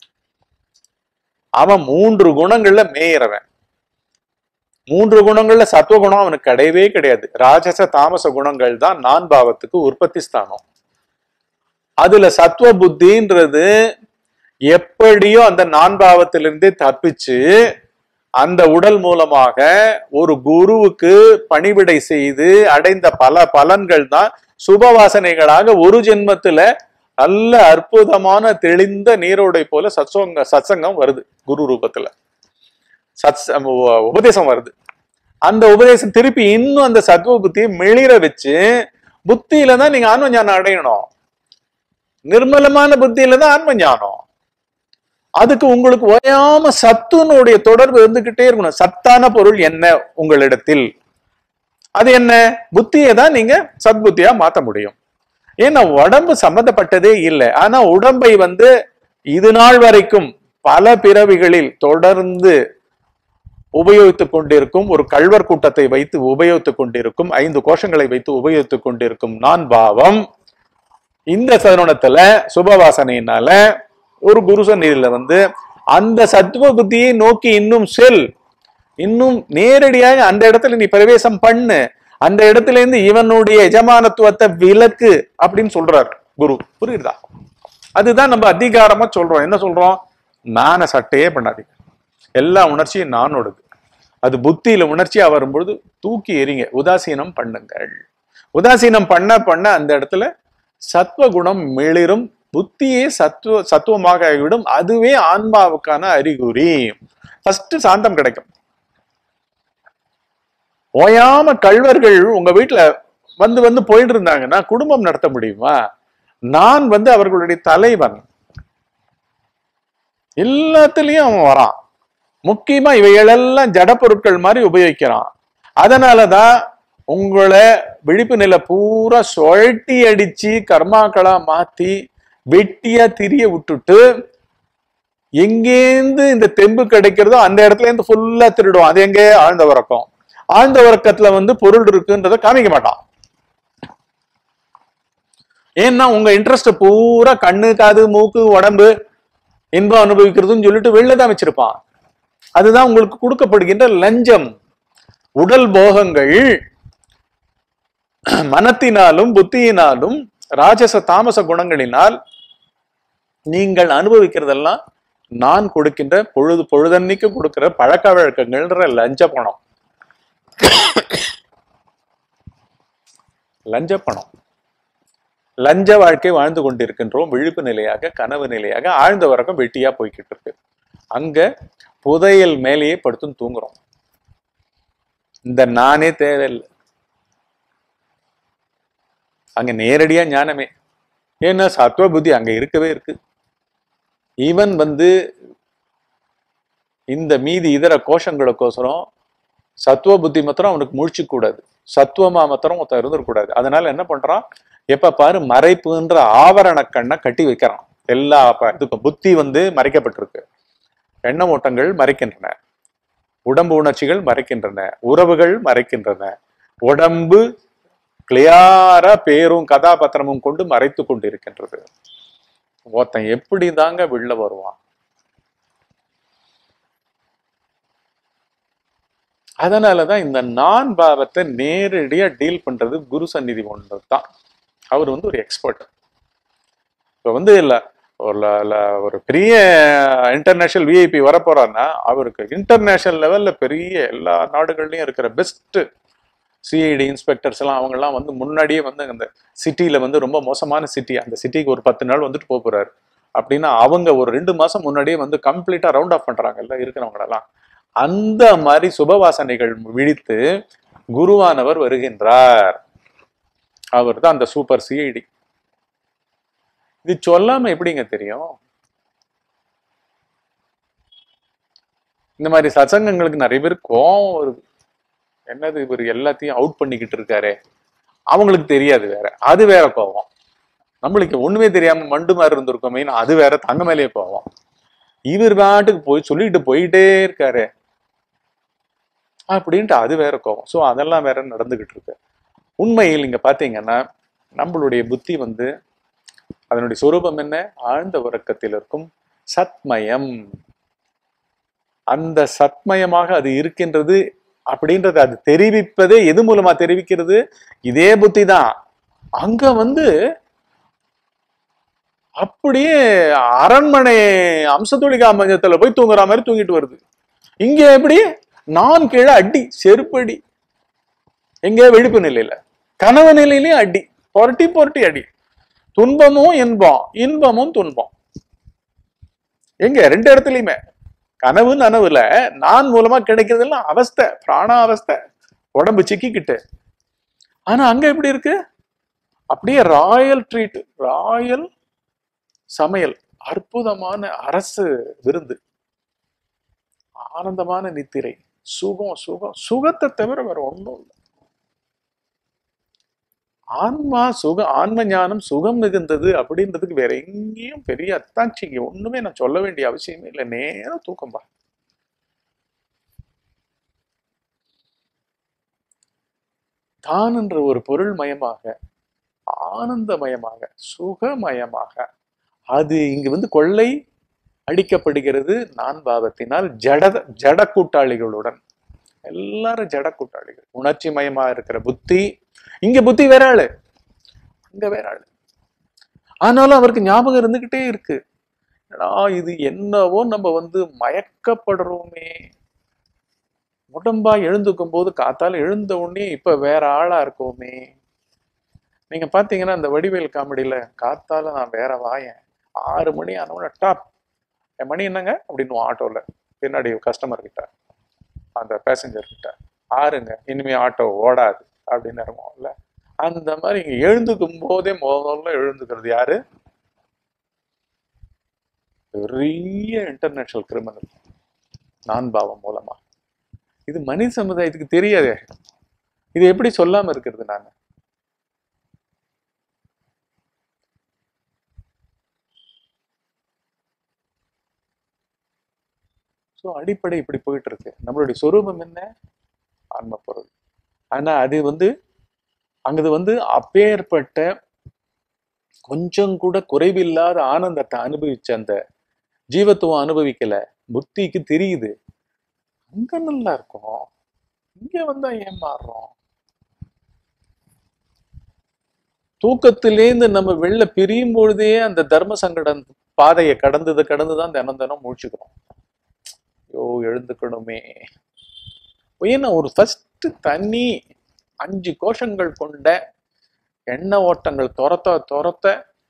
அவன் மூன்று குணங்கள்ல மேயறவன் மூன்று குணங்கள்ல சத்துவகுணம் அவனுக்கு கிடையவே கிடையாது ராஜச தாமச குணங்கள் தான் நான் பாவத்துக்கு உற்பத்தி ஸ்தானம் அதுல சத்துவ புத்தின்றது எப்படியோ அந்த நான் பாவத்திலிருந்தே தப்பிச்சு அந்த உடல் மூலமாக ஒரு குருவுக்கு பணிவிடை செய்து அடைந்த பல பலன்கள் தான் சுபவாசனைகளாக ஒரு ஜென்மத்துல நல்ல அற்புதமான தெளிந்த நீரோடை போல சத்சங்க சத்சங்கம் வருது குரு ரூபத்துல சத் உபதேசம் வருது அந்த உபதேசம் திருப்பி இன்னும் அந்த சத்வ புத்தியை மிளிர வச்சு புத்தியில தான் நீங்க ஆன்ம ஞானம் அடையணும் நிர்மலமான புத்தியில தான் ஆன்ம ஞானம் அதுக்கு உங்களுக்கு ஓயாம சத்துனுடைய தொடர்பு இருந்துகிட்டே இருக்கணும் சத்தான பொருள் என்ன உங்களிடத்தில் அது என்ன புத்தியை தான் நீங்க சத்புத்தியா மாத்த முடியும் ஏன்னா உடம்பு சம்பந்தப்பட்டதே இல்லை ஆனா உடம்பை வந்து இது நாள் வரைக்கும் பல பிறவிகளில் தொடர்ந்து உபயோகித்துக் கொண்டிருக்கும் ஒரு கள்வர் கூட்டத்தை வைத்து உபயோகித்துக் கொண்டிருக்கும் ஐந்து கோஷங்களை வைத்து உபயோகித்துக் கொண்டிருக்கும் நான் பாவம் இந்த தருணத்துல சுபவாசனையினால ஒரு குரு சந்நிதியில வந்து அந்த சத்துவ புத்தியை நோக்கி இன்னும் செல் இன்னும் நேரடியாக அந்த இடத்துல நீ பிரவேசம் பண்ணு அந்த இடத்துல இருந்து இவனுடைய எஜமானத்துவத்தை விலக்கு அப்படின்னு சொல்றார் குரு புரியுதா அதுதான் நம்ம அதிகாரமா சொல்றோம் என்ன சொல்றோம் நான சட்டையே பண்ணாதீங்க எல்லா உணர்ச்சியும் நானோடது அது புத்தியில உணர்ச்சியா வரும்பொழுது தூக்கி எறிங்க உதாசீனம் பண்ணுங்கள் உதாசீனம் பண்ண பண்ண அந்த இடத்துல சத்வகுணம் மிளிரும் புத்தியே சத்துவ சத்துவமாக ஆகிவிடும் அதுவே ஆன்மாவுக்கான அறிகுறி ஃபர்ஸ்ட் சாந்தம் கிடைக்கும் ஓயாம கள்வர்கள் உங்க வீட்டுல வந்து வந்து போயிட்டு இருந்தாங்கன்னா குடும்பம் நடத்த முடியுமா நான் வந்து அவர்களுடைய தலைவன் எல்லாத்துலயும் அவன் வரான் முக்கியமா இவைகளெல்லாம் ஜட பொருட்கள் மாதிரி உபயோகிக்கிறான் அதனாலதான் உங்களை விழிப்பு நிலை பூரா சுழட்டி அடிச்சு கர்மாக்களா மாத்தி வெட்டியா திரிய விட்டுட்டு எங்கேருந்து இந்த தெம்பு கிடைக்கிறதோ அந்த இடத்துல இருந்து ஃபுல்லா திருடுவோம் அது எங்கே ஆழ்ந்த உறக்கம் ஆழ்ந்த உறக்கத்துல வந்து பொருள் இருக்குன்றத காமிக்க மாட்டான் ஏன்னா உங்க இன்ட்ரெஸ்ட் பூரா கண்ணு காது மூக்கு உடம்பு இன்பம் அனுபவிக்கிறதுன்னு சொல்லிட்டு வெளில தான் வச்சிருப்பான் அதுதான் உங்களுக்கு கொடுக்கப்படுகின்ற லஞ்சம் உடல் போகங்கள் மனத்தினாலும் புத்தியினாலும் ராஜச தாமச குணங்களினால் நீங்கள் அனுபவிக்கிறதெல்லாம் நான் கொடுக்கின்ற பொழுது பொழுதன்னைக்கு கொடுக்கிற பழக்க வழக்கங்கள்ன்ற லஞ்ச பணம் லஞ்ச பணம் லஞ்ச வாழ்க்கை வாழ்ந்து கொண்டிருக்கின்றோம் விழிப்பு நிலையாக கனவு நிலையாக ஆழ்ந்த வரைக்கும் வெட்டியா போய்கிட்டு இருக்கு அங்க புதையல் மேலேயே படுத்துன்னு தூங்குறோம் இந்த நானே தேவையில்லை அங்க நேரடியா ஞானமே ஏன்னா சத்துவ புத்தி அங்க இருக்கவே இருக்கு ஈவன் வந்து இந்த மீதி இதர கோஷங்களுக்கோசரம் சத்துவ புத்தி மாத்திரம் அவனுக்கு முழிச்சு கூடாது சத்துவமா மாத்திரம் ஒருத்தன் இருந்துடக்கூடாது அதனால என்ன பண்றான் எப்ப பாரு மறைப்புன்ற ஆவரண கண்ணை கட்டி வைக்கிறான் எல்லா ப- இதுக்கும் புத்தி வந்து மறைக்கப்பட்டிருக்கு எண்ண ஓட்டங்கள் மறைக்கின்றன உடம்பு உணர்ச்சிகள் மறைக்கின்றன உறவுகள் மறைக்கின்றன உடம்பு கிளியாரா பேரும் கதாபாத்திரமும் கொண்டு மறைத்து கொண்டு இருக்கின்றது ஒருத்தன் எப்படி தாங்க வெளில வருவான் அதனாலதான் இந்த நான் பாவத்தை நேரடியா டீல் பண்றது குரு சந்நிதி ஒன்று தான் அவர் வந்து ஒரு எக்ஸ்பர்ட் இப்போ வந்து இல்ல ஒரு ல- ல- ஒரு பெரிய இன்டர்நேஷனல் விஐபி வரப்போறாருன்னா அவருக்கு இன்டர்நேஷனல் லெவல்ல பெரிய எல்லா நாடுகள்லயும் இருக்கிற பெஸ்ட் சிஐடி இன்ஸ்பெக்டர்ஸ் எல்லாம் அவங்க எல்லாம் வந்து முன்னாடியே வந்து அந்த சிட்டில வந்து ரொம்ப மோசமான சிட்டி அந்த சிட்டிக்கு ஒரு பத்து நாள் வந்துட்டு போக போறாரு அப்படின்னா அவங்க ஒரு ரெண்டு மாசம் முன்னாடியே வந்து கம்ப்ளீட்டா ரவுண்ட் ஆஃப் பண்றாங்கல்ல இருக்கிறவங்களெல்லாம் அந்த மாதிரி சுபவாசனைகள் விழித்து குருவானவர் வருகின்றார் அவர் தான் அந்த சூப்பர் சிஐடி இது சொல்லாம எப்படிங்க தெரியும் இந்த மாதிரி சத்சங்கங்களுக்கு நிறைய பேர் கோவம் வருது என்னது இவர் எல்லாத்தையும் அவுட் பண்ணிக்கிட்டு இருக்காரே அவங்களுக்கு தெரியாது வேற அது வேற கோவம் நம்மளுக்கு ஒண்ணுமே தெரியாம மண்டு மாதிரி இருந்திருக்கோமே அது வேற தங்க மேலேயே கோவம் இவர் பாட்டுக்கு போய் சொல்லிட்டு போயிட்டே இருக்காரு அப்படின்ட்டு அது வேற கோவம் ஸோ அதெல்லாம் வேற நடந்துகிட்டு இருக்கு உண்மையில் இங்க பாத்தீங்கன்னா நம்மளுடைய புத்தி வந்து அதனுடைய சொரூபம் என்ன ஆழ்ந்த உறக்கத்தில் இருக்கும் சத்மயம் அந்த சத்மயமாக அது இருக்கின்றது அப்படின்றது அது தெரிவிப்பதே எது மூலமா தெரிவிக்கிறது இதே புத்தி தான் அங்க வந்து அப்படியே அரண்மனை அம்சத்துளிகா மஞ்சத்துல போய் தூங்குற மாதிரி தூங்கிட்டு வருது இங்க எப்படி நான் கீழே அடி செருப்படி எங்க வெடிப்பு நிலையில கனவு நிலையிலயும் அடி புரட்டி புரட்டி அடி துன்பமும் இன்பம் இன்பமும் துன்பம் எங்க ரெண்டு இடத்துலயுமே கனவு நனவுல நான் மூலமா கிடைக்கிறதெல்லாம் அவஸ்தை பிராண அவஸ்தை உடம்பு சிக்கிக்கிட்டு ஆனா அங்க எப்படி இருக்கு அப்படியே ராயல் ட்ரீட் ராயல் சமையல் அற்புதமான அரசு விருந்து ஆனந்தமான நித்திரை சுகம் சுகம் சுகத்தை தவிர வேற ஒண்ணும் இல்லை ஆன்மா சுகம் ஆன்ம ஞானம் சுகம் மிகுந்தது அப்படின்றதுக்கு வேற எங்கேயும் பெரிய அத்தாட்சிங்க ஒண்ணுமே நான் சொல்ல வேண்டிய அவசியமே இல்லை நேரம் தூக்கம்பா தான் என்ற ஒரு பொருள் மயமாக ஆனந்தமயமாக சுகமயமாக அது இங்கு வந்து கொள்ளை அடிக்கப்படுகிறது நான் பாவத்தினால் ஜட ஜட கூட்டாளிகளுடன் எல்லாரும் ஜட கூட்டாளிகள் உணர்ச்சி மயமா இருக்கிற புத்தி இங்க புத்தி வேற ஆளு அங்க வேற ஆளு ஆனாலும் அவருக்கு ஞாபகம் இருந்துகிட்டே இருக்கு என்னடா இது என்னவோ நம்ம வந்து மயக்கப்படுறோமே உடம்பா எழுந்துக்கும் போது காத்தால எழுந்த உடனே இப்ப வேற ஆளா இருக்கோமே நீங்க பாத்தீங்கன்னா அந்த வடிவேல் காமெடியில காத்தால நான் வேற வாயேன் ஆறு மணி ஆனவன டாப் என் மணி என்னங்க அப்படின்னு ஆட்டோல பின்னாடி கஸ்டமர் கிட்ட அந்த பேசஞ்சர் கிட்ட ஆறுங்க இனிமே ஆட்டோ ஓடாது அப்படின்னு இருக்கும்ல அந்த மாதிரி இங்க எழுந்துக்கும் போதே முதல்ல எழுந்துக்கிறது யாரு பெரிய இன்டர்நேஷனல் கிரிமினல் நான் பாவம் மூலமா இது மனித சமுதாயத்துக்கு தெரியாதே இது எப்படி சொல்லாம இருக்கிறது நான் ஸோ அடிப்படை இப்படி போயிட்டு இருக்கு நம்மளுடைய சொரூபம் என்ன ஆன்ம பொருள் ஆனா அது வந்து அங்கது வந்து அப்பேற்பட்ட கொஞ்சம் கூட குறைவில்லாத ஆனந்தத்தை அனுபவிச்ச அந்த ஜீவத்துவம் அனுபவிக்கல புத்திக்கு தெரியுது அங்க நல்லா இருக்கும் இங்க வந்தா ஏன் மாறுறோம் தூக்கத்திலேருந்து நம்ம வெளில பிரியும் பொழுதே அந்த தர்ம சங்கடம் பாதையை கடந்தது கடந்துதான் தினம் தினம் முழிச்சுக்கிறோம் ஐயோ எழுந்துக்கணுமே ஏன்னா ஒரு ஃபர்ஸ்ட் தண்ணி அஞ்சு கோஷங்கள் கொண்ட எண்ண ஓட்டங்கள் துரத்த துரத்த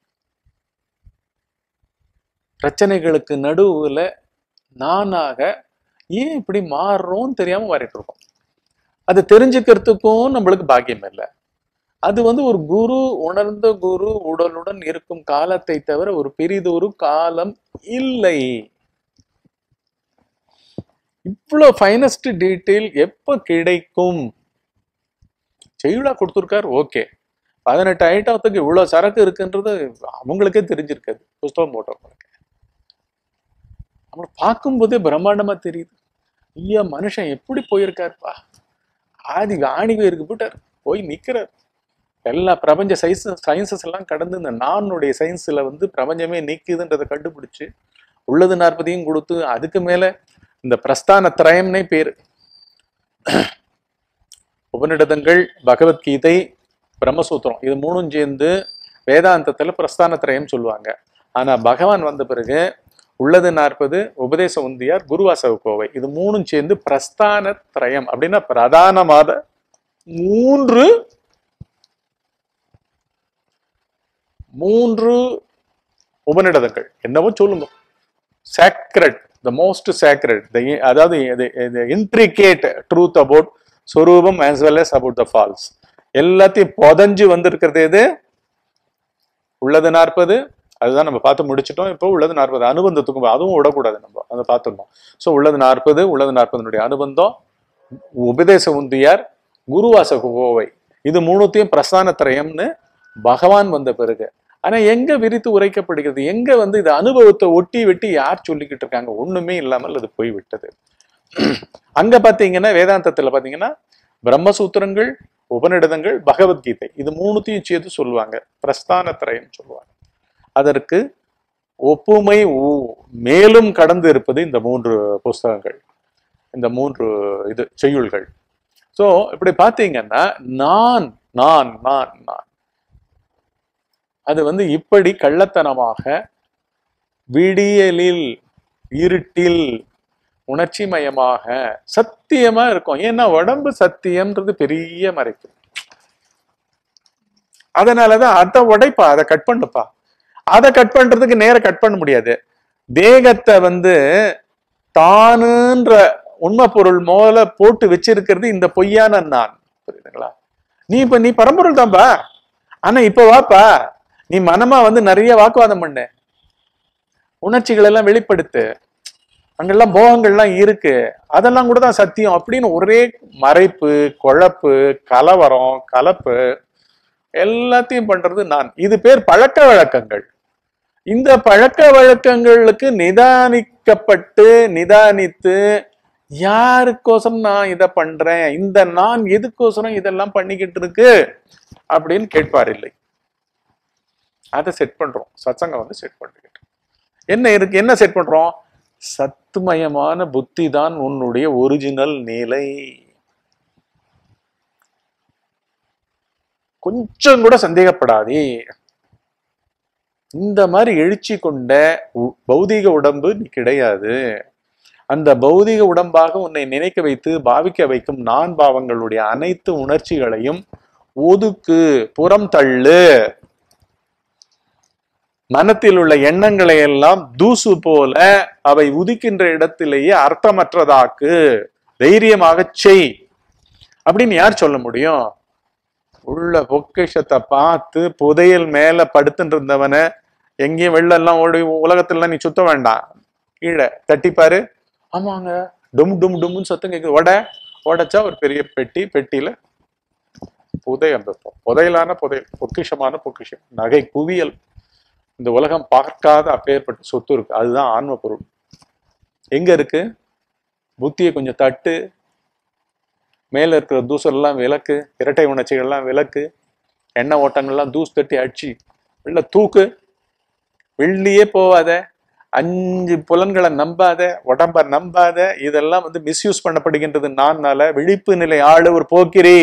பிரச்சனைகளுக்கு நடுவுல நானாக ஏன் இப்படி மாறுறோம்னு தெரியாம மாறிட்டு இருக்கோம் அது தெரிஞ்சுக்கிறதுக்கும் நம்மளுக்கு பாக்கியம் இல்லை அது வந்து ஒரு குரு உணர்ந்த குரு உடலுடன் இருக்கும் காலத்தை தவிர ஒரு பெரிதொரு காலம் இல்லை இவ்வளோ ஃபைனஸ்ட் டீட்டெயில் எப்போ கிடைக்கும் செய்யுளா கொடுத்துருக்காரு ஓகே பதினெட்டு ஐட்டத்துக்கு இவ்வளோ சரக்கு இருக்குன்றது அவங்களுக்கே தெரிஞ்சிருக்காது புஸ்தகம் போட்டவங்களுக்கு அவங்களை பார்க்கும்போதே பிரம்மாண்டமா தெரியுது ஐயா மனுஷன் எப்படி போயிருக்காருப்பா ஆதி ஆணிவே இருக்கு போட்டார் போய் நிக்கிறார் எல்லா பிரபஞ்ச சைன்ஸ் சயின்சஸ் எல்லாம் கடந்து இந்த நானுடைய சயின்ஸ்ல வந்து பிரபஞ்சமே நீக்குதுன்றதை கண்டுபிடிச்சு உள்ளது நாற்பதையும் கொடுத்து அதுக்கு மேல இந்த பிரஸ்தான திரயம்னே பேரு உபநிடதங்கள் பகவத்கீதை பிரம்மசூத்திரம் இது மூணும் சேர்ந்து வேதாந்தத்துல பிரஸ்தான திரயம் சொல்லுவாங்க ஆனா பகவான் வந்த பிறகு உள்ளது நாற்பது உபதேச உந்தியார் குருவாசவ கோவை இது மூணும் சேர்ந்து பிரஸ்தான திரயம் அப்படின்னா பிரதானமான மூன்று மூன்று உபநிடதங்கள் என்னவோ சொல்லுங்க சேக்ரட் த மோஸ்ட் சேக்ரட் அதாவது இன்ட்ரிகேட் ட்ரூத் அபவுட் சொரூபம் as well as about the false எல்லாத்தையும் புதஞ்சு வந்திருக்கிறது எது உள்ளது நாற்பது அதுதான் நம்ம பார்த்து முடிச்சிட்டோம் இப்போ உள்ளது நாற்பது அனுபந்தத்துக்கும் அதுவும் விடக்கூடாது நம்ம அதை பார்த்துடணும் ஸோ உள்ளது நாற்பது உள்ளது நாற்பதனுடைய அனுபந்தம் உபதேச உந்தியார் குருவாச கோவை இது மூணுத்தையும் பிரஸ்தான திரயம்னு பகவான் வந்த பிறகு ஆனா எங்க விரித்து உரைக்கப்படுகிறது எங்க வந்து இது அனுபவத்தை ஒட்டி வெட்டி யார் சொல்லிக்கிட்டு இருக்காங்க ஒண்ணுமே இல்லாமல் அது போய் விட்டது அங்க பாத்தீங்கன்னா வேதாந்தத்துல பாத்தீங்கன்னா பிரம்மசூத்திரங்கள் உபநிடதங்கள் பகவத்கீதை இது மூணுத்தையும் சேர்த்து சொல்லுவாங்க பிரஸ்தான திரயம் சொல்லுவாங்க அதற்கு ஒப்புமை ஊ- மேலும் கடந்து இருப்பது இந்த மூன்று புஸ்தகங்கள் இந்த மூன்று இது செய்யுள்கள் சோ இப்படி பாத்தீங்கன்னா நான் நான் நான் நான் அது வந்து இப்படி கள்ளத்தனமாக விடியலில் இருட்டில் உணர்ச்சி மயமாக சத்தியமா இருக்கும் ஏன்னா உடம்பு சத்தியம்ன்றது பெரிய மறைப்பு அதனாலதான் அதை உடைப்பா அதை கட் பண்ணுப்பா அதை கட் பண்றதுக்கு நேர கட் பண்ண முடியாது தேகத்தை வந்து தானுன்ற உண்மை பொருள் மோல போட்டு வச்சிருக்கிறது இந்த பொய்யான நான் புரியுதுங்களா நீ இப்ப நீ பரம்பொருள் தான்பா ஆனா இப்ப வாப்பா நீ மனமா வந்து நிறைய வாக்குவாதம் பண்ணு உணர்ச்சிகள் எல்லாம் வெளிப்படுத்து அங்கெல்லாம் போகங்கள்லாம் இருக்கு அதெல்லாம் கூட தான் சத்தியம் அப்படின்னு ஒரே மறைப்பு குழப்பு கலவரம் கலப்பு எல்லாத்தையும் பண்றது நான் இது பேர் பழக்க வழக்கங்கள் இந்த பழக்க வழக்கங்களுக்கு நிதானிக்கப்பட்டு நிதானித்து யாருக்கோசரம் நான் இதை பண்றேன் இந்த நான் எதுக்கோசரம் இதெல்லாம் பண்ணிக்கிட்டு இருக்கு அப்படின்னு கேட்பார் இல்லை அதை செட் பண்றோம் சத்சங்கம் வந்து செட் பண்ணிக்கிட்டு என்ன இருக்கு என்ன செட் பண்றோம் சத்துமயமான புத்தி தான் உன்னுடைய ஒரிஜினல் நிலை கொஞ்சம் கூட சந்தேகப்படாதே இந்த மாதிரி எழுச்சி கொண்ட உ- பௌதீக உடம்பு நீ கிடையாது அந்த பௌதீக உடம்பாக உன்னை நினைக்க வைத்து பாவிக்க வைக்கும் நான் பாவங்களுடைய அனைத்து உணர்ச்சிகளையும் ஒதுக்கு புறம் தள்ளு மனத்தில் உள்ள எண்ணங்களை எல்லாம் தூசு போல அவை உதிக்கின்ற இடத்திலேயே அர்த்தமற்றதாக்கு தைரியமாக செய் அப்படின்னு யார் சொல்ல முடியும் உள்ள பொக்கிஷத்தை பார்த்து புதையல் மேல படுத்துட்டு இருந்தவனை எங்கேயும் வெளில எல்லாம் ஓடி உலகத்துல நீ சுத்த வேண்டாம் கீழே தட்டிப்பாரு ஆமாங்க டும் டும் டும்னு சத்தம் கேக்குது உட உடைச்சா ஒரு பெரிய பெட்டி பெட்டியில புதையல் இருக்கும் புதையலான புதையல் பொக்கிஷமான பொக்கிஷம் நகை குவியல் இந்த உலகம் பார்க்காத அப்பேற்பட்ட சொத்து இருக்கு அதுதான் ஆன்ம பொருள் எங்க இருக்கு புத்தியை கொஞ்சம் தட்டு மேல இருக்கிற தூசெல்லாம் விளக்கு இரட்டை உணர்ச்சிகள்லாம் விளக்கு எண்ணெய் ஓட்டங்கள்லாம் தூசு தட்டி அடிச்சு உள்ள தூக்கு வெளியே போவாத அஞ்சு புலன்களை நம்பாத உடம்ப நம்பாத இதெல்லாம் வந்து மிஸ்யூஸ் பண்ணப்படுகின்றது நான்னால விழிப்பு நிலை ஆளு ஒரு போக்கிரி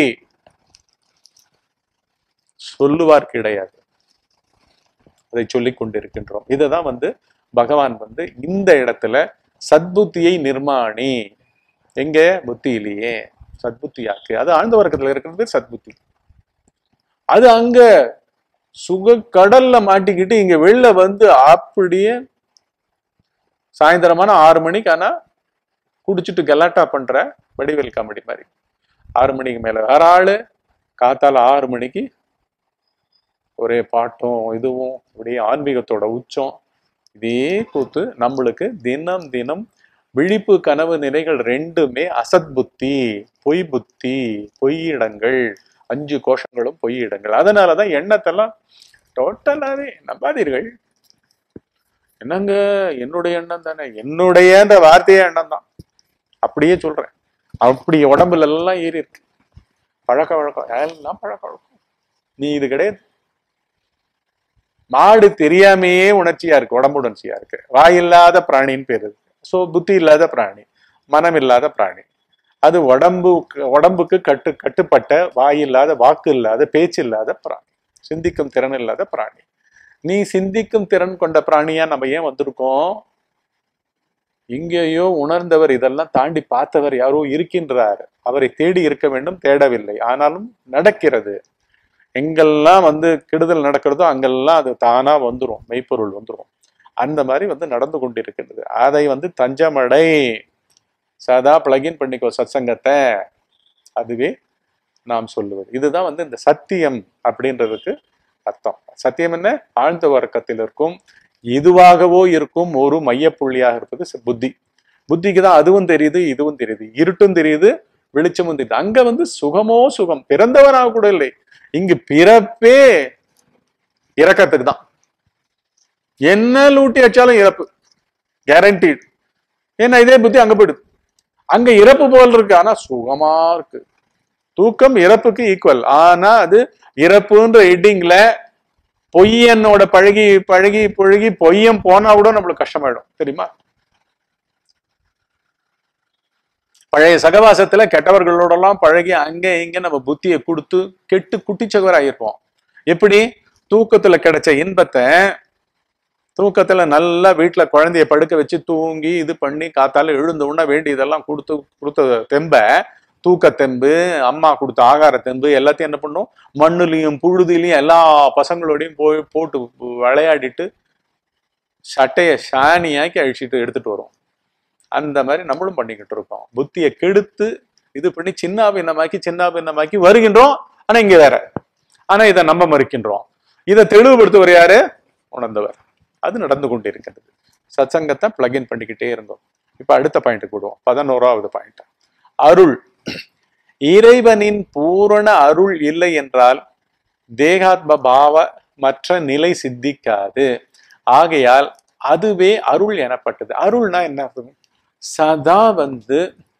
சொல்லுவார் கிடையாது அதை சொல்லிக் கொண்டிருக்கின்றோம் இதுதான் வந்து பகவான் வந்து இந்த இடத்துல சத்புத்தியை நிர்மாணி எங்க புத்தியிலேயே சத்புத்தியாக்கு அது ஆழ்ந்த வர்க்கத்துல இருக்கிறது சத்புத்தி அது அங்க சுக கடல்ல மாட்டிக்கிட்டு இங்க வெளில வந்து அப்படியே சாயந்தரமான ஆறு மணிக்கு ஆனா குடிச்சிட்டு கலாட்டா பண்ற வடிவேல் காமெடி மாதிரி ஆறு மணிக்கு மேல வேற ஆளு காத்தால ஆறு மணிக்கு ஒரே பாட்டும் இதுவும் அப்படியே ஆன்மீகத்தோட உச்சம் இதே கூத்து நம்மளுக்கு தினம் தினம் விழிப்பு கனவு நிலைகள் ரெண்டுமே அசத் புத்தி பொய் புத்தி பொய் இடங்கள் அஞ்சு கோஷங்களும் பொய் இடங்கள் அதனாலதான் எண்ணத்தெல்லாம் டோட்டலாவே நம்பாதீர்கள் என்னங்க என்னுடைய எண்ணம் தானே என்னுடையன்ற வார்த்தையே எண்ணம் தான் அப்படியே சொல்றேன் அப்படி உடம்புல எல்லாம் ஏறி இருக்கு பழக்க வழக்கம் எல்லாம் பழக்க வழக்கம் நீ இது கிடையாது மாடு தெரியாமையே உணர்ச்சியா இருக்கு உடம்பு உணர்ச்சியா இருக்கு வாயில்லாத பிராணின்னு பேரு சோ புத்தி இல்லாத பிராணி மனம் இல்லாத பிராணி அது உடம்புக்கு உடம்புக்கு கட்டு கட்டுப்பட்ட வாய் இல்லாத வாக்கு இல்லாத பேச்சு இல்லாத பிராணி சிந்திக்கும் திறன் இல்லாத பிராணி நீ சிந்திக்கும் திறன் கொண்ட பிராணியா நம்ம ஏன் வந்திருக்கோம் இங்கேயோ உணர்ந்தவர் இதெல்லாம் தாண்டி பார்த்தவர் யாரோ இருக்கின்றார் அவரை தேடி இருக்க வேண்டும் தேடவில்லை ஆனாலும் நடக்கிறது எங்கெல்லாம் வந்து கெடுதல் நடக்கிறதோ அங்கெல்லாம் அது தானா வந்துரும் மெய்ப்பொருள் வந்துரும் அந்த மாதிரி வந்து நடந்து கொண்டிருக்கின்றது அதை வந்து தஞ்சமடை சதா பிளகின் பண்ணிக்கோ சத்சங்கத்தை அதுவே நாம் சொல்லுவது இதுதான் வந்து இந்த சத்தியம் அப்படின்றதுக்கு அர்த்தம் சத்தியம் என்ன ஆழ்ந்த வர்க்கத்தில் இருக்கும் இதுவாகவோ இருக்கும் ஒரு மையப்புள்ளியாக இருப்பது ச- புத்தி புத்திக்கு தான் அதுவும் தெரியுது இதுவும் தெரியுது இருட்டும் தெரியுது வெளிச்சமும் தெரியுது அங்க வந்து சுகமோ சுகம் பிறந்தவனாக கூட இல்லை இங்கு பிறப்பே இறக்கத்துக்கு தான் என்ன லூட்டி அடிச்சாலும் இறப்பு கேரண்டீட் ஏன்னா இதே புத்தி அங்க போயிடுது அங்க இறப்பு போல் இருக்கு ஆனா சுகமா இருக்கு தூக்கம் இறப்புக்கு ஈக்குவல் ஆனா அது இறப்புன்ற ஹெட்டிங்ல பொய்யனோட பழகி பழகி பழகி பொய்யன் போனா கூட நம்மளுக்கு கஷ்டமாயிடும் தெரியுமா பழைய சகவாசத்துல கெட்டவர்களோடலாம் பழகி அங்க இங்க நம்ம புத்தியை கொடுத்து கெட்டு குட்டிச்சவர் ஆகிருப்போம் எப்படி தூக்கத்துல கிடைச்ச இன்பத்தை தூக்கத்துல நல்லா வீட்டுல குழந்தைய படுக்க வச்சு தூங்கி இது பண்ணி காத்தால எழுந்த உடனே வேண்டியதெல்லாம் கொடுத்து கொடுத்த தெம்ப தூக்க தெம்பு அம்மா கொடுத்த ஆகார தெம்பு எல்லாத்தையும் என்ன பண்ணும் மண்ணுலையும் புழுதிலையும் எல்லா பசங்களோடையும் போய் போட்டு விளையாடிட்டு சட்டையை ஷானியாக்கி அழிச்சிட்டு எடுத்துட்டு வரும் அந்த மாதிரி நம்மளும் பண்ணிக்கிட்டு இருக்கோம் புத்தியை கெடுத்து இது பண்ணி சின்ன பின்னமாக்கி சின்ன பின்னமாக்கி வருகின்றோம் ஆனா இங்க வேற ஆனா இதை நம்ம மறுக்கின்றோம் இதை தெளிவுபடுத்துவர் யாரு உணர்ந்தவர் அது நடந்து கொண்டிருக்கிறது சத்சங்கத்தை பிளக்இன் பண்ணிக்கிட்டே இருந்தோம் இப்ப அடுத்த பாயிண்ட் கூடுவோம் பதினோராவது பாயிண்ட் அருள் இறைவனின் பூரண அருள் இல்லை என்றால் தேகாத்ம பாவ மற்ற நிலை சித்திக்காது ஆகையால் அதுவே அருள் எனப்பட்டது அருள்னா என்ன அர்த்தம் சதா வந்து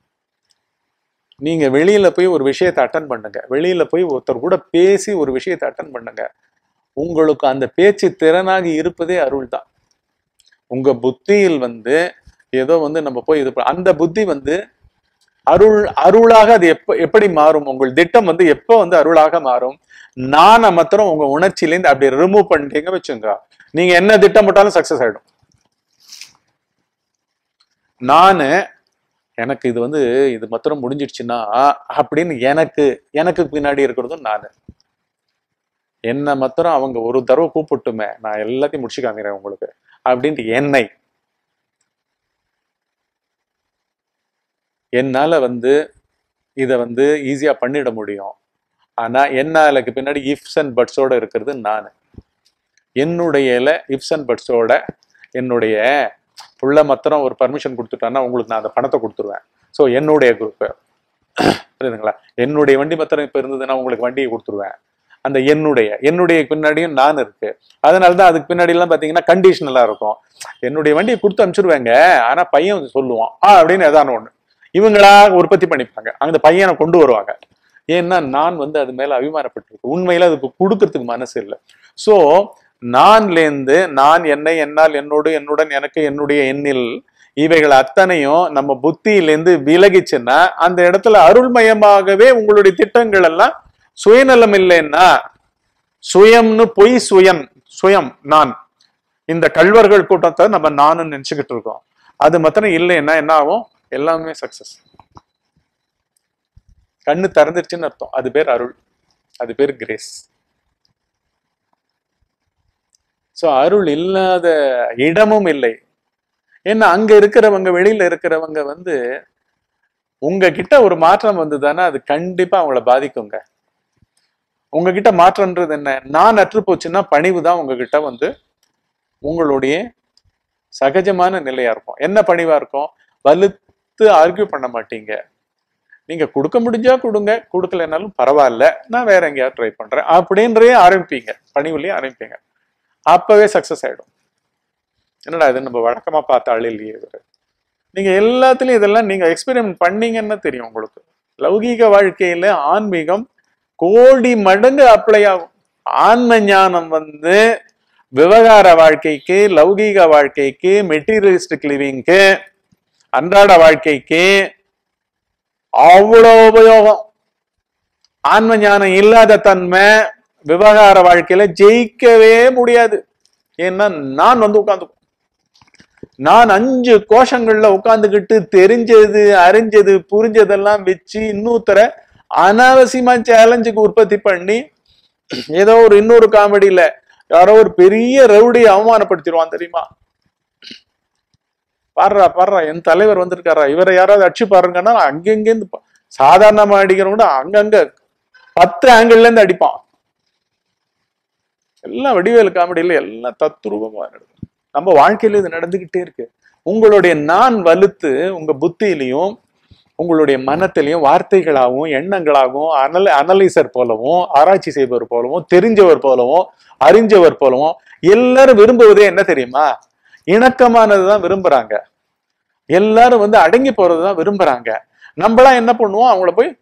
நீங்க வெளியில போய் ஒரு விஷயத்தை அட்டன் பண்ணுங்க வெளியில போய் ஒருத்தர் கூட பேசி ஒரு விஷயத்தை அட்டன் பண்ணுங்க உங்களுக்கு அந்த பேச்சு திறனாக இருப்பதே அருள் தான் உங்க புத்தியில் வந்து ஏதோ வந்து நம்ம போய் இது ப- அந்த புத்தி வந்து அருள் அருளாக அது எப்ப எப்படி மாறும் உங்கள் திட்டம் வந்து எப்போ வந்து அருளாக மாறும் நானை மாத்திரம் உங்க உணர்ச்சியிலேருந்து அப்படி ரிமூவ் பண்ணிட்டீங்க வச்சுங்க நீங்க என்ன திட்டம் போட்டாலும் சக்சஸ் ஆயிடும் நானு எனக்கு இது வந்து இது மாத்திரம் முடிஞ்சிடுச்சுன்னா அப்படின்னு எனக்கு எனக்கு பின்னாடி இருக்கிறதும் நானு என்ன மாத்திரம் அவங்க ஒரு தடவை கூப்பிட்டுமே நான் எல்லாத்தையும் முடிச்சு காமிக்கிறேன் உங்களுக்கு அப்படின்ட்டு என்னை என்னால வந்து இதை வந்து ஈஸியா பண்ணிட முடியும் ஆனா என்னாலுக்கு பின்னாடி இஃப்ஸ் அண்ட் பட்ஸோட இருக்கிறது நான் என்னுடைய இஃப்ஸ் அண்ட் பட்ஸோட என்னுடைய புள்ள மாத்திரம் ஒரு பர்மிஷன் கொடுத்துட்டான்னா உங்களுக்கு நான் அந்த பணத்தை கொடுத்துருவேன் ஸோ என்னுடைய குரூப் புரியுதுங்களா என்னுடைய வண்டி மாத்திரம் இப்போ இருந்ததுன்னா உங்களுக்கு வண்டியை கொடுத்துருவேன் அந்த என்னுடைய என்னுடைய பின்னாடியும் நான் இருக்கு அதனால தான் அதுக்கு பின்னாடி எல்லாம் பார்த்தீங்கன்னா கண்டிஷனலா இருக்கும் என்னுடைய வண்டியை கொடுத்து அனுப்பிச்சிருவேங்க ஆனா பையன் வந்து சொல்லுவான் ஆ அப்படின்னு ஏதான ஒண்ணு இவங்களா உற்பத்தி பண்ணிப்பாங்க அந்த பையனை கொண்டு வருவாங்க ஏன்னா நான் வந்து அது மேல அபிமானப்பட்டிருக்கு உண்மையில அதுக்கு கொடுக்கறதுக்கு மனசு இல்லை ஸோ நான்லேருந்து நான் என்னை என்னால் என்னோடு என்னுடன் எனக்கு என்னுடைய எண்ணில் இவைகள் அத்தனையும் நம்ம புத்தியிலேருந்து விலகிச்சுன்னா அந்த இடத்துல அருள்மயமாகவே உங்களுடைய திட்டங்கள் எல்லாம் சுயநலம் இல்லைன்னா சுயம்னு பொய் சுயம் சுயம் நான் இந்த கல்வர்கள் கூட்டத்தை நம்ம நானும் நினைச்சுக்கிட்டு இருக்கோம் அது மாத்திரம் இல்லைன்னா என்ன ஆகும் எல்லாமே சக்சஸ் கண்ணு திறந்துருச்சுன்னு அர்த்தம் அது பேர் அருள் அது பேர் கிரேஸ் சோ அருள் இல்லாத இடமும் இல்லை ஏன்னா அங்க இருக்கிறவங்க வெளியில இருக்கிறவங்க வந்து உங்ககிட்ட ஒரு மாற்றம் வந்ததுன்னா அது கண்டிப்பா அவங்கள பாதிக்குங்க உங்ககிட்ட மாற்றம்ன்றது என்ன நான் அற்று போச்சுன்னா பணிவு தான் உங்ககிட்ட வந்து உங்களுடைய சகஜமான நிலையா இருக்கும் என்ன பணிவா இருக்கும் வலுத்து ஆர்கியூ பண்ண மாட்டீங்க நீங்க கொடுக்க முடிஞ்சா கொடுங்க கொடுக்கலைனாலும் பரவாயில்ல நான் வேற எங்கேயாவது ட்ரை பண்றேன் அப்படின்றே ஆரம்பிப்பீங்க பணிவுலயே ஆரம்பிப்பீங்க அப்பவே சக்சஸ் ஆயிடும் என்னடா இது நம்ம வழக்கமா பார்த்த ஆள் இல்லையே இவரு நீங்க எல்லாத்துலயும் இதெல்லாம் நீங்க எக்ஸ்பெரிமெண்ட் பண்ணீங்கன்னு தெரியும் உங்களுக்கு லௌகீக வாழ்க்கையில ஆன்மீகம் கோடி மடங்கு அப்ளை ஆகும் ஆன்ம ஞானம் வந்து விவகார வாழ்க்கைக்கு லௌகீக வாழ்க்கைக்கு மெட்டீரியலிஸ்டிக் லிவிங்க்கு அன்றாட வாழ்க்கைக்கு அவ்வளோ உபயோகம் ஆன்ம ஞானம் இல்லாத தன்மை விவகார வாழ்க்கையில ஜெயிக்கவே முடியாது ஏன்னா நான் வந்து உட்கார்ந்து நான் அஞ்சு கோஷங்கள்ல உட்கார்ந்துகிட்டு தெரிஞ்சது அறிஞ்சது புரிஞ்சதெல்லாம் வச்சு இன்னொருத்தர அனாவசியமா சேலஞ்சுக்கு உற்பத்தி பண்ணி ஏதோ ஒரு இன்னொரு காமெடியில யாரோ ஒரு பெரிய ரவுடியை அவமானப்படுத்திடுவான் தெரியுமா பாடுறா பாடுறா என் தலைவர் வந்திருக்காரா இவரை யாராவது அடிச்சு பாருங்கன்னா அங்கெங்கேருந்து பா- சாதாரணமா அடிக்கிறவங்க அங்கங்க பத்து ஆங்கிள் இருந்து அடிப்பான் எல்லாம் வடிவேலு காமெடியில எல்லாம் தத்ரூபமா நடக்கும் நம்ம வாழ்க்கையில இது நடந்துகிட்டே இருக்கு உங்களுடைய நான் வலுத்து உங்க புத்தியிலையும் உங்களுடைய மனத்திலையும் வார்த்தைகளாகவும் எண்ணங்களாகவும் அனல அனலைசர் போலவும் ஆராய்ச்சி செய்பவர் போலவும் தெரிஞ்சவர் போலவும் அறிஞ்சவர் போலவும் எல்லாரும் விரும்புவதே என்ன தெரியுமா இணக்கமானதுதான் விரும்புறாங்க எல்லாரும் வந்து அடங்கி போறதுதான் விரும்புறாங்க நம்மளாம் என்ன பண்ணுவோம் அவங்கள போய்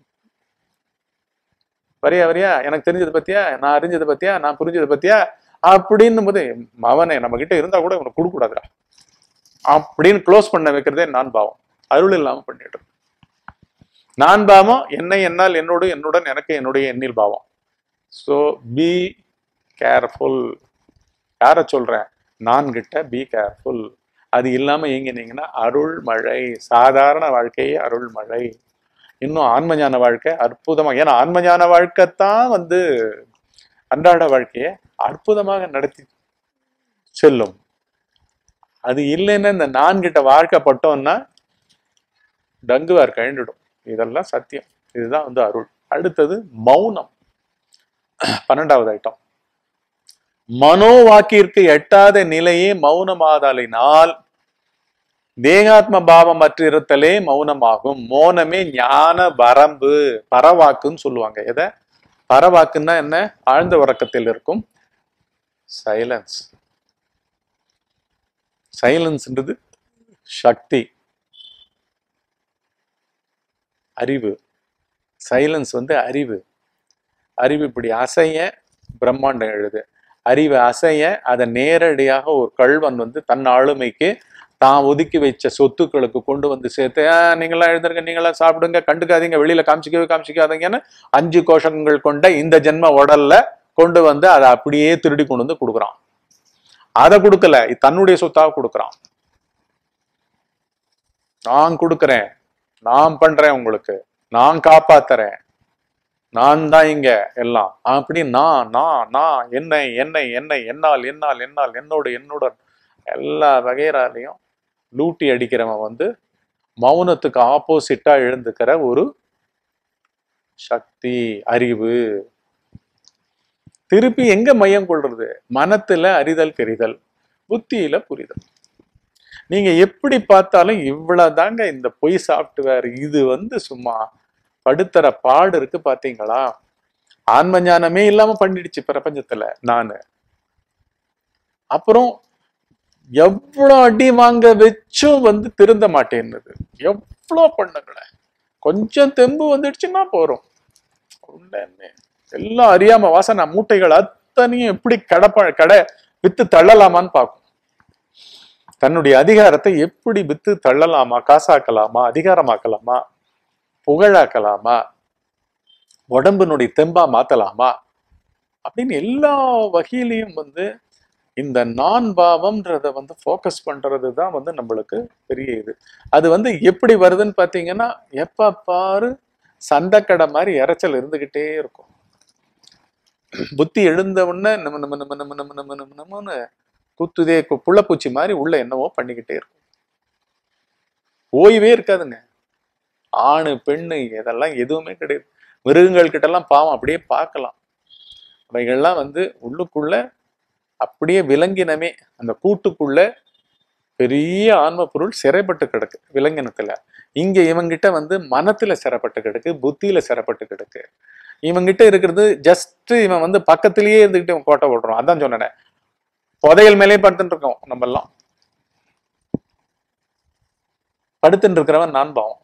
வரியா வரியா எனக்கு தெரிஞ்சதை பத்தியா நான் அறிஞ்சதை பத்தியா நான் புரிஞ்சதை பத்தியா அப்படின்னு போது மவனே நம்ம கிட்ட இருந்தா கூட இவனுக்கு கொடுக்க கூடாதுடா அப்படின்னு க்ளோஸ் பண்ண வைக்கிறதே நான் பாவம் அருள் இல்லாம பண்ணிட்டு இருக்கு. நான் பாவம் என்னை என்னால் என்னோடு என்னுடன் எனக்கு என்னுடைய எண்ணில் பாவம் ஸோ பி கேர்ஃபுல் யார சொல்றேன் நான் கிட்ட பி கேர்ஃபுல் அது இல்லாம இயங்கினீங்கன்னா அருள் மழை சாதாரண வாழ்க்கையே அருள் மழை இன்னும் ஆன்மஞான வாழ்க்கை அற்புதமா ஏன்னா ஆன்மஞான வாழ்க்கை தான் வந்து அன்றாட வாழ்க்கையை அற்புதமாக நடத்தி செல்லும் அது இல்லைன்னா இந்த நான் கிட்ட வாழ்க்கப்பட்டோம்னா டங்குவார் கழிந்துடும் இதெல்லாம் சத்தியம் இதுதான் வந்து அருள் அடுத்தது மௌனம் பன்னெண்டாவது ஐட்டம் மனோவாக்கிற்கு எட்டாத நிலையே மௌனமாதலினால் தேகாத்ம பாவம் அற்றிருத்தலே மௌனமாகும் மௌனமே ஞான வரம்பு பரவாக்குன்னு சொல்லுவாங்க எதை பரவாக்குன்னா என்ன ஆழ்ந்த உறக்கத்தில் இருக்கும் சைலன்ஸ் சைலன்ஸ்ன்றது சக்தி அறிவு சைலன்ஸ் வந்து அறிவு அறிவு இப்படி அசைய பிரம்மாண்டம் எழுது அறிவு அசைய அதை நேரடியாக ஒரு கள்வன் வந்து தன் ஆளுமைக்கு தான் ஒதுக்கி வச்ச சொத்துக்களுக்கு கொண்டு வந்து சேர்த்து "ஆ, நீங்களாம் எழுந்திருங்க நீங்களாம் சாப்பிடுங்க கண்டுக்காதீங்க வெளியில காமிச்சிக்கவே காமிச்சிக்காதீங்கன்னு அஞ்சு கோஷங்கள் கொண்ட இந்த ஜென்ம உடல்ல கொண்டு வந்து அதை அப்படியே திருடி கொண்டு வந்து கொடுக்குறான் அதை கொடுக்கல இது தன்னுடைய சொத்தாக கொடுக்குறான் நான் கொடுக்கிறேன் நான் பண்றேன் உங்களுக்கு நான் காப்பாத்துறேன் நான் தான் இங்க எல்லாம் அப்படி நான் நான் நான் என்னை என்னை என்னை என்னால் என்னால் என்னால் என்னோட என்னோட எல்லா வகைராலையும் லூட்டி அடிக்கிறவன் வந்து மௌனத்துக்கு ஆப்போசிட்டா எழுந்துக்கிற ஒரு சக்தி அறிவு திருப்பி எங்க மையம் கொள்றது மனத்துல அறிதல் தெரிதல் புத்தியில புரிதல் நீங்க எப்படி பார்த்தாலும் இவ்வளவுதாங்க இந்த பொய் சாஃப்ட்வேர் இது வந்து சும்மா படுத்துற பாடு இருக்கு பாத்தீங்களா ஆன்ம ஞானமே இல்லாம பண்ணிடுச்சு பிரபஞ்சத்துல நானு அப்புறம் எவ்வளோ அடி வாங்க வச்சும் வந்து திருந்த மாட்டேன்னுது எவ்வளோ பண்ணுங்களேன் கொஞ்சம் தெம்பு வந்துடுச்சுன்னா போறோம் உடனே எல்லாம் அறியாம வாசனை மூட்டைகள் அத்தனையும் எப்படி கடப்ப கடை வித்து தள்ளலாமான்னு பார்க்கும் தன்னுடைய அதிகாரத்தை எப்படி வித்து தள்ளலாமா காசாக்கலாமா அதிகாரமாக்கலாமா புகழாக்கலாமா உடம்பினுடைய தெம்பா மாத்தலாமா அப்படின்னு எல்லா வகையிலையும் வந்து இந்த நான் பாவம்ன்றத வந்து ஃபோக்கஸ் பண்றது தான் வந்து நம்மளுக்கு பெரிய இது அது வந்து எப்படி வருதுன்னு பார்த்தீங்கன்னா எப்ப பாரு சண்டைக்கடை மாதிரி இறைச்சல் இருந்துகிட்டே இருக்கும் புத்தி எழுந்த உடனே நம்ம நம்ம நம்ம நம்ம நம்ம நம்ம நம்ம நம்மன்னு குத்துதே கு- புள்ளப்பூச்சி மாதிரி உள்ள என்னவோ பண்ணிக்கிட்டே இருக்கும் ஓய்வே இருக்காதுங்க ஆணு பெண்ணு இதெல்லாம் எதுவுமே கிடையாது மிருகங்கள் கிட்ட எல்லாம் பாவம் அப்படியே பார்க்கலாம் அவைகள்லாம் வந்து உள்ளுக்குள்ள அப்படியே விலங்கினமே அந்த கூட்டுக்குள்ள பெரிய ஆன்ம பொருள் சிறைப்பட்டு கிடக்கு விலங்கினத்துல இங்க இவங்கிட்ட வந்து மனத்துல சிறைப்பட்டு கிடக்கு புத்தியில சிறைப்பட்டு கிடக்கு இவங்கிட்ட இருக்கிறது ஜஸ்ட் இவன் வந்து பக்கத்திலேயே இருந்துகிட்டு இவன் கோட்டை ஓடுறான் அதான் சொன்னேன் புதையல் மேலே படுத்துட்டு இருக்கோம் நம்ம எல்லாம் படுத்துட்டு இருக்கிறவன் நான் பாவம்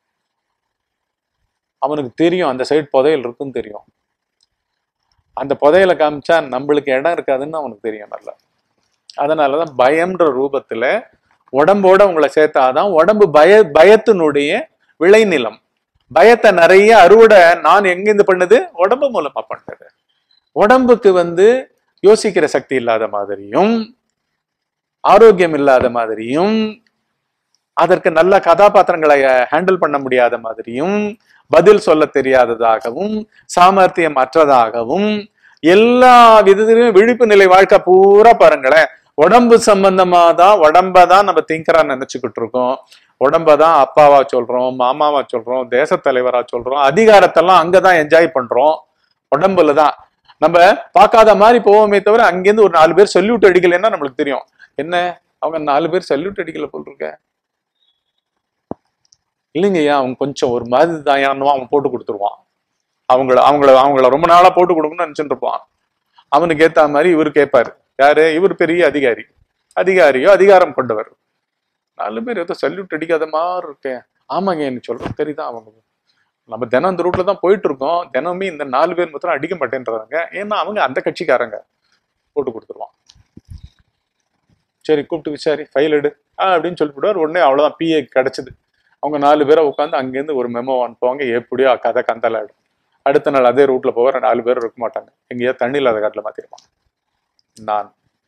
அவனுக்கு தெரியும் அந்த சைடு புதையல் இருக்குன்னு தெரியும் அந்த புதையலை காமிச்சா நம்மளுக்கு இடம் இருக்காதுன்னு அவனுக்கு தெரியும் நல்லா அதனாலதான் பயம்ன்ற ரூபத்துல உடம்போட உங்களை சேர்த்தாதான் உடம்பு பய பயத்தினுடைய விளைநிலம் பயத்தை நிறைய அறுவடை நான் எங்கிருந்து பண்ணுது உடம்பு மூலமா பண்ணுது உடம்புக்கு வந்து யோசிக்கிற சக்தி இல்லாத மாதிரியும் ஆரோக்கியம் இல்லாத மாதிரியும் அதற்கு நல்ல கதாபாத்திரங்களை ஹேண்டில் பண்ண முடியாத மாதிரியும் பதில் சொல்ல தெரியாததாகவும் சாமர்த்தியம் அற்றதாகவும் எல்லா விதத்திலும் விழிப்பு நிலை வாழ்க்கை பூரா பாருங்களேன் உடம்பு சம்பந்தமா தான் உடம்ப தான் நம்ம திங்கரா நினைச்சுக்கிட்டு இருக்கோம் உடம்ப தான் அப்பாவா சொல்றோம் மாமாவா சொல்றோம் தேச தலைவரா சொல்றோம் அதிகாரத்தெல்லாம் அங்கதான் என்ஜாய் பண்றோம் உடம்புல தான் நம்ம பார்க்காத மாதிரி போவோமே தவிர அங்கேருந்து ஒரு நாலு பேர் சல்யூட் அடிக்கலைன்னா நம்மளுக்கு தெரியும் என்ன அவங்க நாலு பேர் சல்யூட் அடிக்கல போல் இருக்க இல்லைங்கய்யா அவன் கொஞ்சம் ஒரு மாதிரி தான் அவன் போட்டு கொடுத்துருவான் அவங்கள அவங்கள அவங்கள ரொம்ப நாளா போட்டு கொடுக்கணும்னு நினைச்சுட்டு இருப்பான் அவனுக்கு ஏத்த மாதிரி இவர் கேட்பாரு யாரு இவர் பெரிய அதிகாரி அதிகாரியோ அதிகாரம் கொண்டவர் நாலு பேர் ஏதோ சல்யூட் அடிக்காத மாதிரி இருக்கேன் ஆமாங்க எனக்கு சொல்றது சரிதான் அவங்க நம்ம தினம் இந்த ரூட்ல தான் போயிட்டு இருக்கோம் தினமே இந்த நாலு பேர் மாத்திரம் அடிக்க மாட்டேன்றாங்க ஏன்னா அவங்க அந்த கட்சிக்காரங்க போட்டு கொடுத்துருவான் சரி கூப்பிட்டு விசாரி ஃபைல் எடு ஆ அப்படின்னு சொல்லிவிடுவார் உடனே அவ்வளவுதான் பிஏ கிடைச்சது அவங்க நாலு பேரை உட்காந்து அங்கேருந்து ஒரு மெமோ அனுப்புவாங்க எப்படியோ கதை கந்தலாயிடும் அடுத்த நாள் அதே ரூட்ல போகிற நாலு பேர் இருக்க மாட்டாங்க எங்கேயோ தண்ணி இல்லாத காட்டில் மாத்திருப்பான் நான்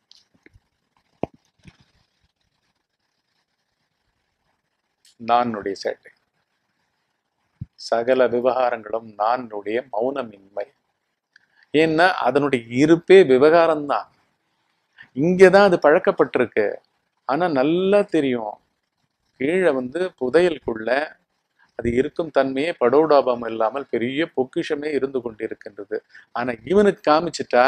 நானுடைய சேட்டை சகல விவகாரங்களும் நானுடைய மௌனமின்மை ஏன்னா அதனுடைய இருப்பே விவகாரம்தான் இங்கதான் அது பழக்கப்பட்டிருக்கு ஆனா நல்லா தெரியும் கீழே வந்து புதையலுக்குள்ள அது இருக்கும் தன்மையே படோடாபம் இல்லாமல் பெரிய பொக்கிஷமே இருந்து கொண்டிருக்கின்றது ஆனா இவனுக்கு காமிச்சிட்டா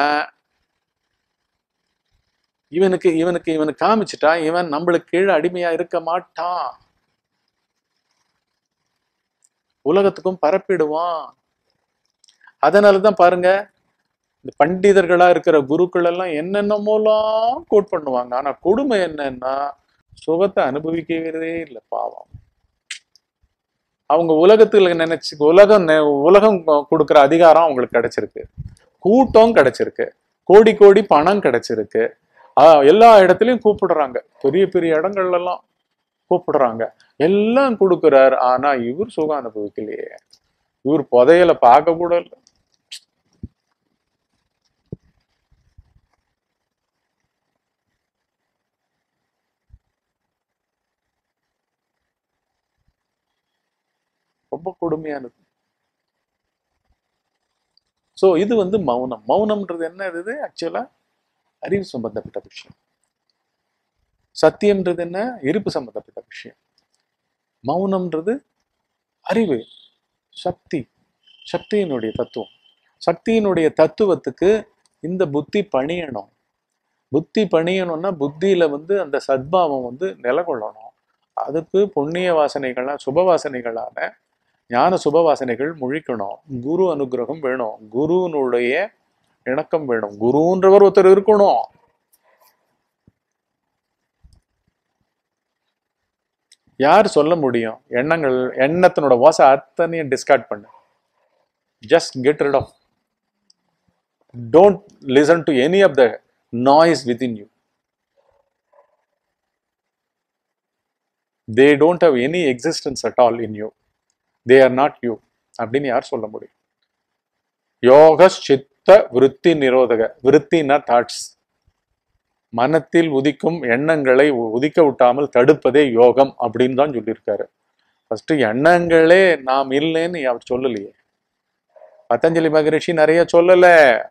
இவனுக்கு இவனுக்கு இவனுக்கு காமிச்சிட்டா இவன் நம்மளுக்கு கீழே அடிமையா இருக்க மாட்டான் உலகத்துக்கும் பரப்பிடுவான் அதனாலதான் பாருங்க இந்த பண்டிதர்களா இருக்கிற குருக்கள் எல்லாம் என்னென்னமோலாம் கோட் பண்ணுவாங்க ஆனா கொடுமை என்னன்னா சுகத்தை அனுபவிக்கவே இல்லை பாவம் அவங்க உலகத்துல நினைச்சு உலகம் நெ- உலகம் கொடுக்குற அதிகாரம் அவங்களுக்கு கிடைச்சிருக்கு கூட்டம் கிடைச்சிருக்கு கோடி கோடி பணம் கிடைச்சிருக்கு ஆஹ் எல்லா இடத்துலயும் கூப்பிடுறாங்க பெரிய பெரிய இடங்கள்ல எல்லாம் கூப்பிடுறாங்க எல்லாம் கொடுக்கிறார் ஆனா இவர் சுகம் அனுபவிக்கலையே இவர் புதையல பார்க்க கூட இல்லை ரொம்ப கொடுமையானது சோ இது வந்து மௌனம் மௌனம்ன்றது என்ன இது ஆக்சுவலா அறிவு சம்பந்தப்பட்ட விஷயம் சத்தியம்ன்றது என்ன இருப்பு சம்பந்தப்பட்ட விஷயம் மௌனம்ன்றது அறிவு சக்தி சக்தியினுடைய தத்துவம் சக்தியினுடைய தத்துவத்துக்கு இந்த புத்தி பணியணும் புத்தி பணியணும்னா புத்தியில வந்து அந்த சத்பாவம் வந்து நிலகொள்ளணும் அதுக்கு புண்ணிய வாசனைகளான சுப வாசனைகளான ஞான சுப வாசனைகள் முழிக்கணும் குரு அனுகிரகம் வேணும் குருவினுடைய இணக்கம் வேணும் குருன்றவர் ஒருத்தர் இருக்கணும் யார் சொல்ல முடியும் எண்ணங்கள் எண்ணத்தினோட வாச அத்தனையும் டிஸ்கார்ட் பண்ணு just get rid of don't listen to any of the noise within you they don't have any existence at all in you they are not you அப்படின்னு யார் சொல்ல முடியும் யோக சித்த விருத்தி நிரோதக விருத்தினா தாட்ஸ் மனத்தில் உதிக்கும் எண்ணங்களை உ- உதிக்க விட்டாமல் தடுப்பதே யோகம் அப்படின்னு தான் சொல்லியிருக்காரு ஃபர்ஸ்ட் எண்ணங்களே நாம் இல்லைன்னு அவர் சொல்லலையே பதஞ்சலி மகரிஷி நிறைய சொல்லல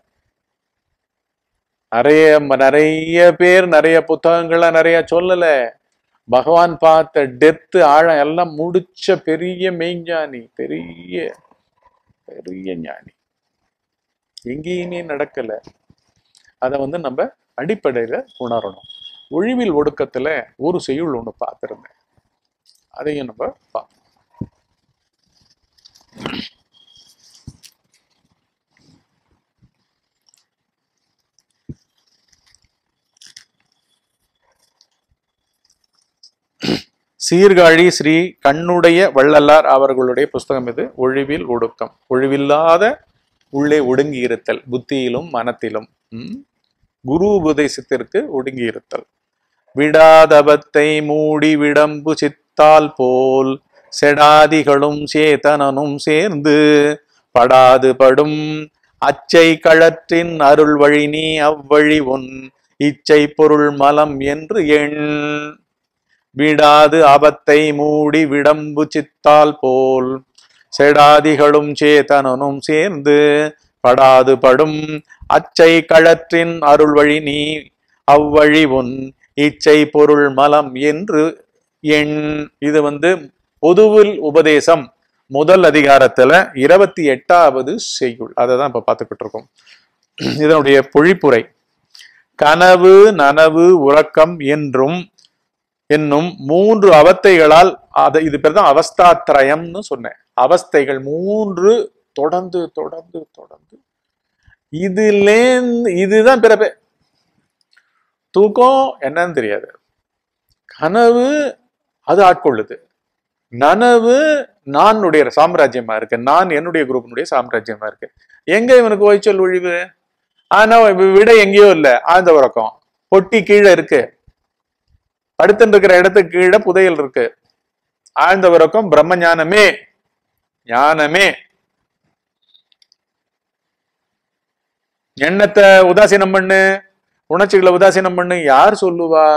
நிறைய நிறைய பேர் நிறைய புத்தகங்களை நிறைய சொல்லல பகவான் பார்த்த டெத்து ஆழம் எல்லாம் முடிச்ச பெரிய மெய்ஞானி பெரிய பெரிய ஞானி எங்கேயுமே நடக்கல அதை வந்து நம்ம அடிப்படையில உணரணும் ஒழிவில் ஒடுக்கத்துல ஒரு செய்யுள் ஒண்ணு பார்த்திருந்தேன் அதையும் நம்ம பார்ப்போம் சீர்காழி ஸ்ரீ கண்ணுடைய வள்ளலார் அவர்களுடைய புஸ்தகம் இது ஒழிவில் ஒடுக்கம் ஒழிவில்லாத உள்ளே ஒடுங்கி இருத்தல் புத்தியிலும் மனத்திலும் ம்? குரு உபதேசத்திற்கு ஒடுங்கி இருத்தல் விடாதபத்தை மூடி விடம்பு சித்தால் போல் செடாதிகளும் சேதனனும் சேர்ந்து படாது படும் அச்சை களற்றின் அருள் வழி நீ அவ்வழி உன் இச்சை பொருள் மலம் என்று எண் விடாது ஆபத்தை மூடி விடம்பு சித்தால் போல் செடாதிகளும் சேதனனும் சேர்ந்து படாது படும் அச்சை களற்றின் அருள் வழி நீ அவ்வழி உன் இச்சை பொருள் மலம் என்று எண் இது வந்து பொதுவில் உபதேசம் முதல் அதிகாரத்துல இருபத்தி எட்டாவது செய்யுள் அதை தான் இப்ப பார்த்துக்கிட்டு இருக்கோம் இதனுடைய பொழிப்புரை கனவு நனவு உறக்கம் என்றும் என்னும் மூன்று அவத்தைகளால் அதை இது பேர் தான் அவஸ்தாத்ரயம்னு சொன்னேன் அவஸ்தைகள் மூன்று தொடர்ந்து தொடர்ந்து தொடர்ந்து இதுலே இதுதான் பிறப்பே தூக்கம் என்னன்னு தெரியாது கனவு அது ஆட்கொள்ளுது நனவு நானுடைய சாம்ராஜ்யமா இருக்கு நான் என்னுடைய குரூப்பினுடைய சாம்ராஜ்யமா இருக்கு எங்க இவனுக்கு ஓய்ச்சல் ஒழிவு ஆனா விட எங்கேயோ இல்ல ஆழ்ந்த உறக்கம் பொட்டி கீழே இருக்கு படுத்துட்டு இருக்கிற இடத்துக்கு கீழே புதையல் இருக்கு ஆழ்ந்த உறக்கம் பிரம்ம ஞானமே ஞானமே எண்ணத்தை உதாசீனம் பண்ணு உணர்ச்சிகளை உதாசீனம் பண்ணு யார் சொல்லுவா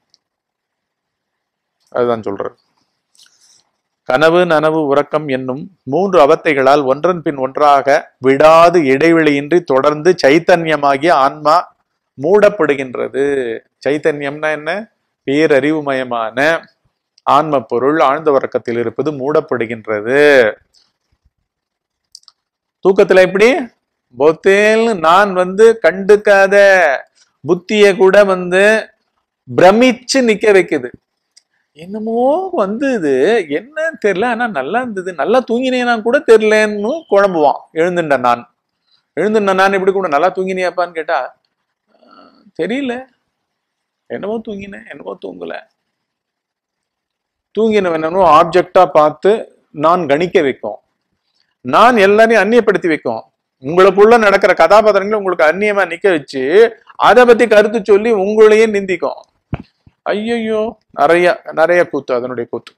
அதுதான் சொல்றாரு கனவு நனவு உறக்கம் என்னும் மூன்று அவத்தைகளால் ஒன்றன் பின் ஒன்றாக விடாது இடைவெளியின்றி தொடர்ந்து சைத்தன்யமாகிய ஆன்மா மூடப்படுகின்றது சைத்தன்யம்னா என்ன பேரறிவுமயமான ஆன்ம பொருள் ஆழ்ந்த உறக்கத்தில் இருப்பது மூடப்படுகின்றது தூக்கத்துல எப்படி பொத்தேல் நான் வந்து கண்டுக்காத புத்திய கூட வந்து பிரமிச்சு நிக்க வைக்குது என்னமோ வந்தது என்னன்னு தெரியல ஆனா நல்லா இருந்தது நல்லா தூங்கினேனா கூட தெரியலன்னு குழம்புவான் எழுந்துட்ட நான் எழுந்துட்ட நான் இப்படி கூட நல்லா தூங்கினியாப்பான்னு கேட்டா "ஆஹ், தெரியல என்னமோ தூங்கினேன் என்னமோ தூங்கல தூங்கினவன் என்னமோ ஆப்ஜெக்டா பார்த்து நான் கணிக்க வைக்கும் நான் எல்லாரையும் அந்நியப்படுத்தி வைக்கும் உங்களுக்குள்ள நடக்கிற கதாபாத்திரங்களை உங்களுக்கு அந்நியமா நிக்க வச்சு அதை பத்தி கருத்து சொல்லி உங்களையே நிந்திக்கும் ஐயையோ நிறைய நிறைய கூத்து அதனுடைய கூத்து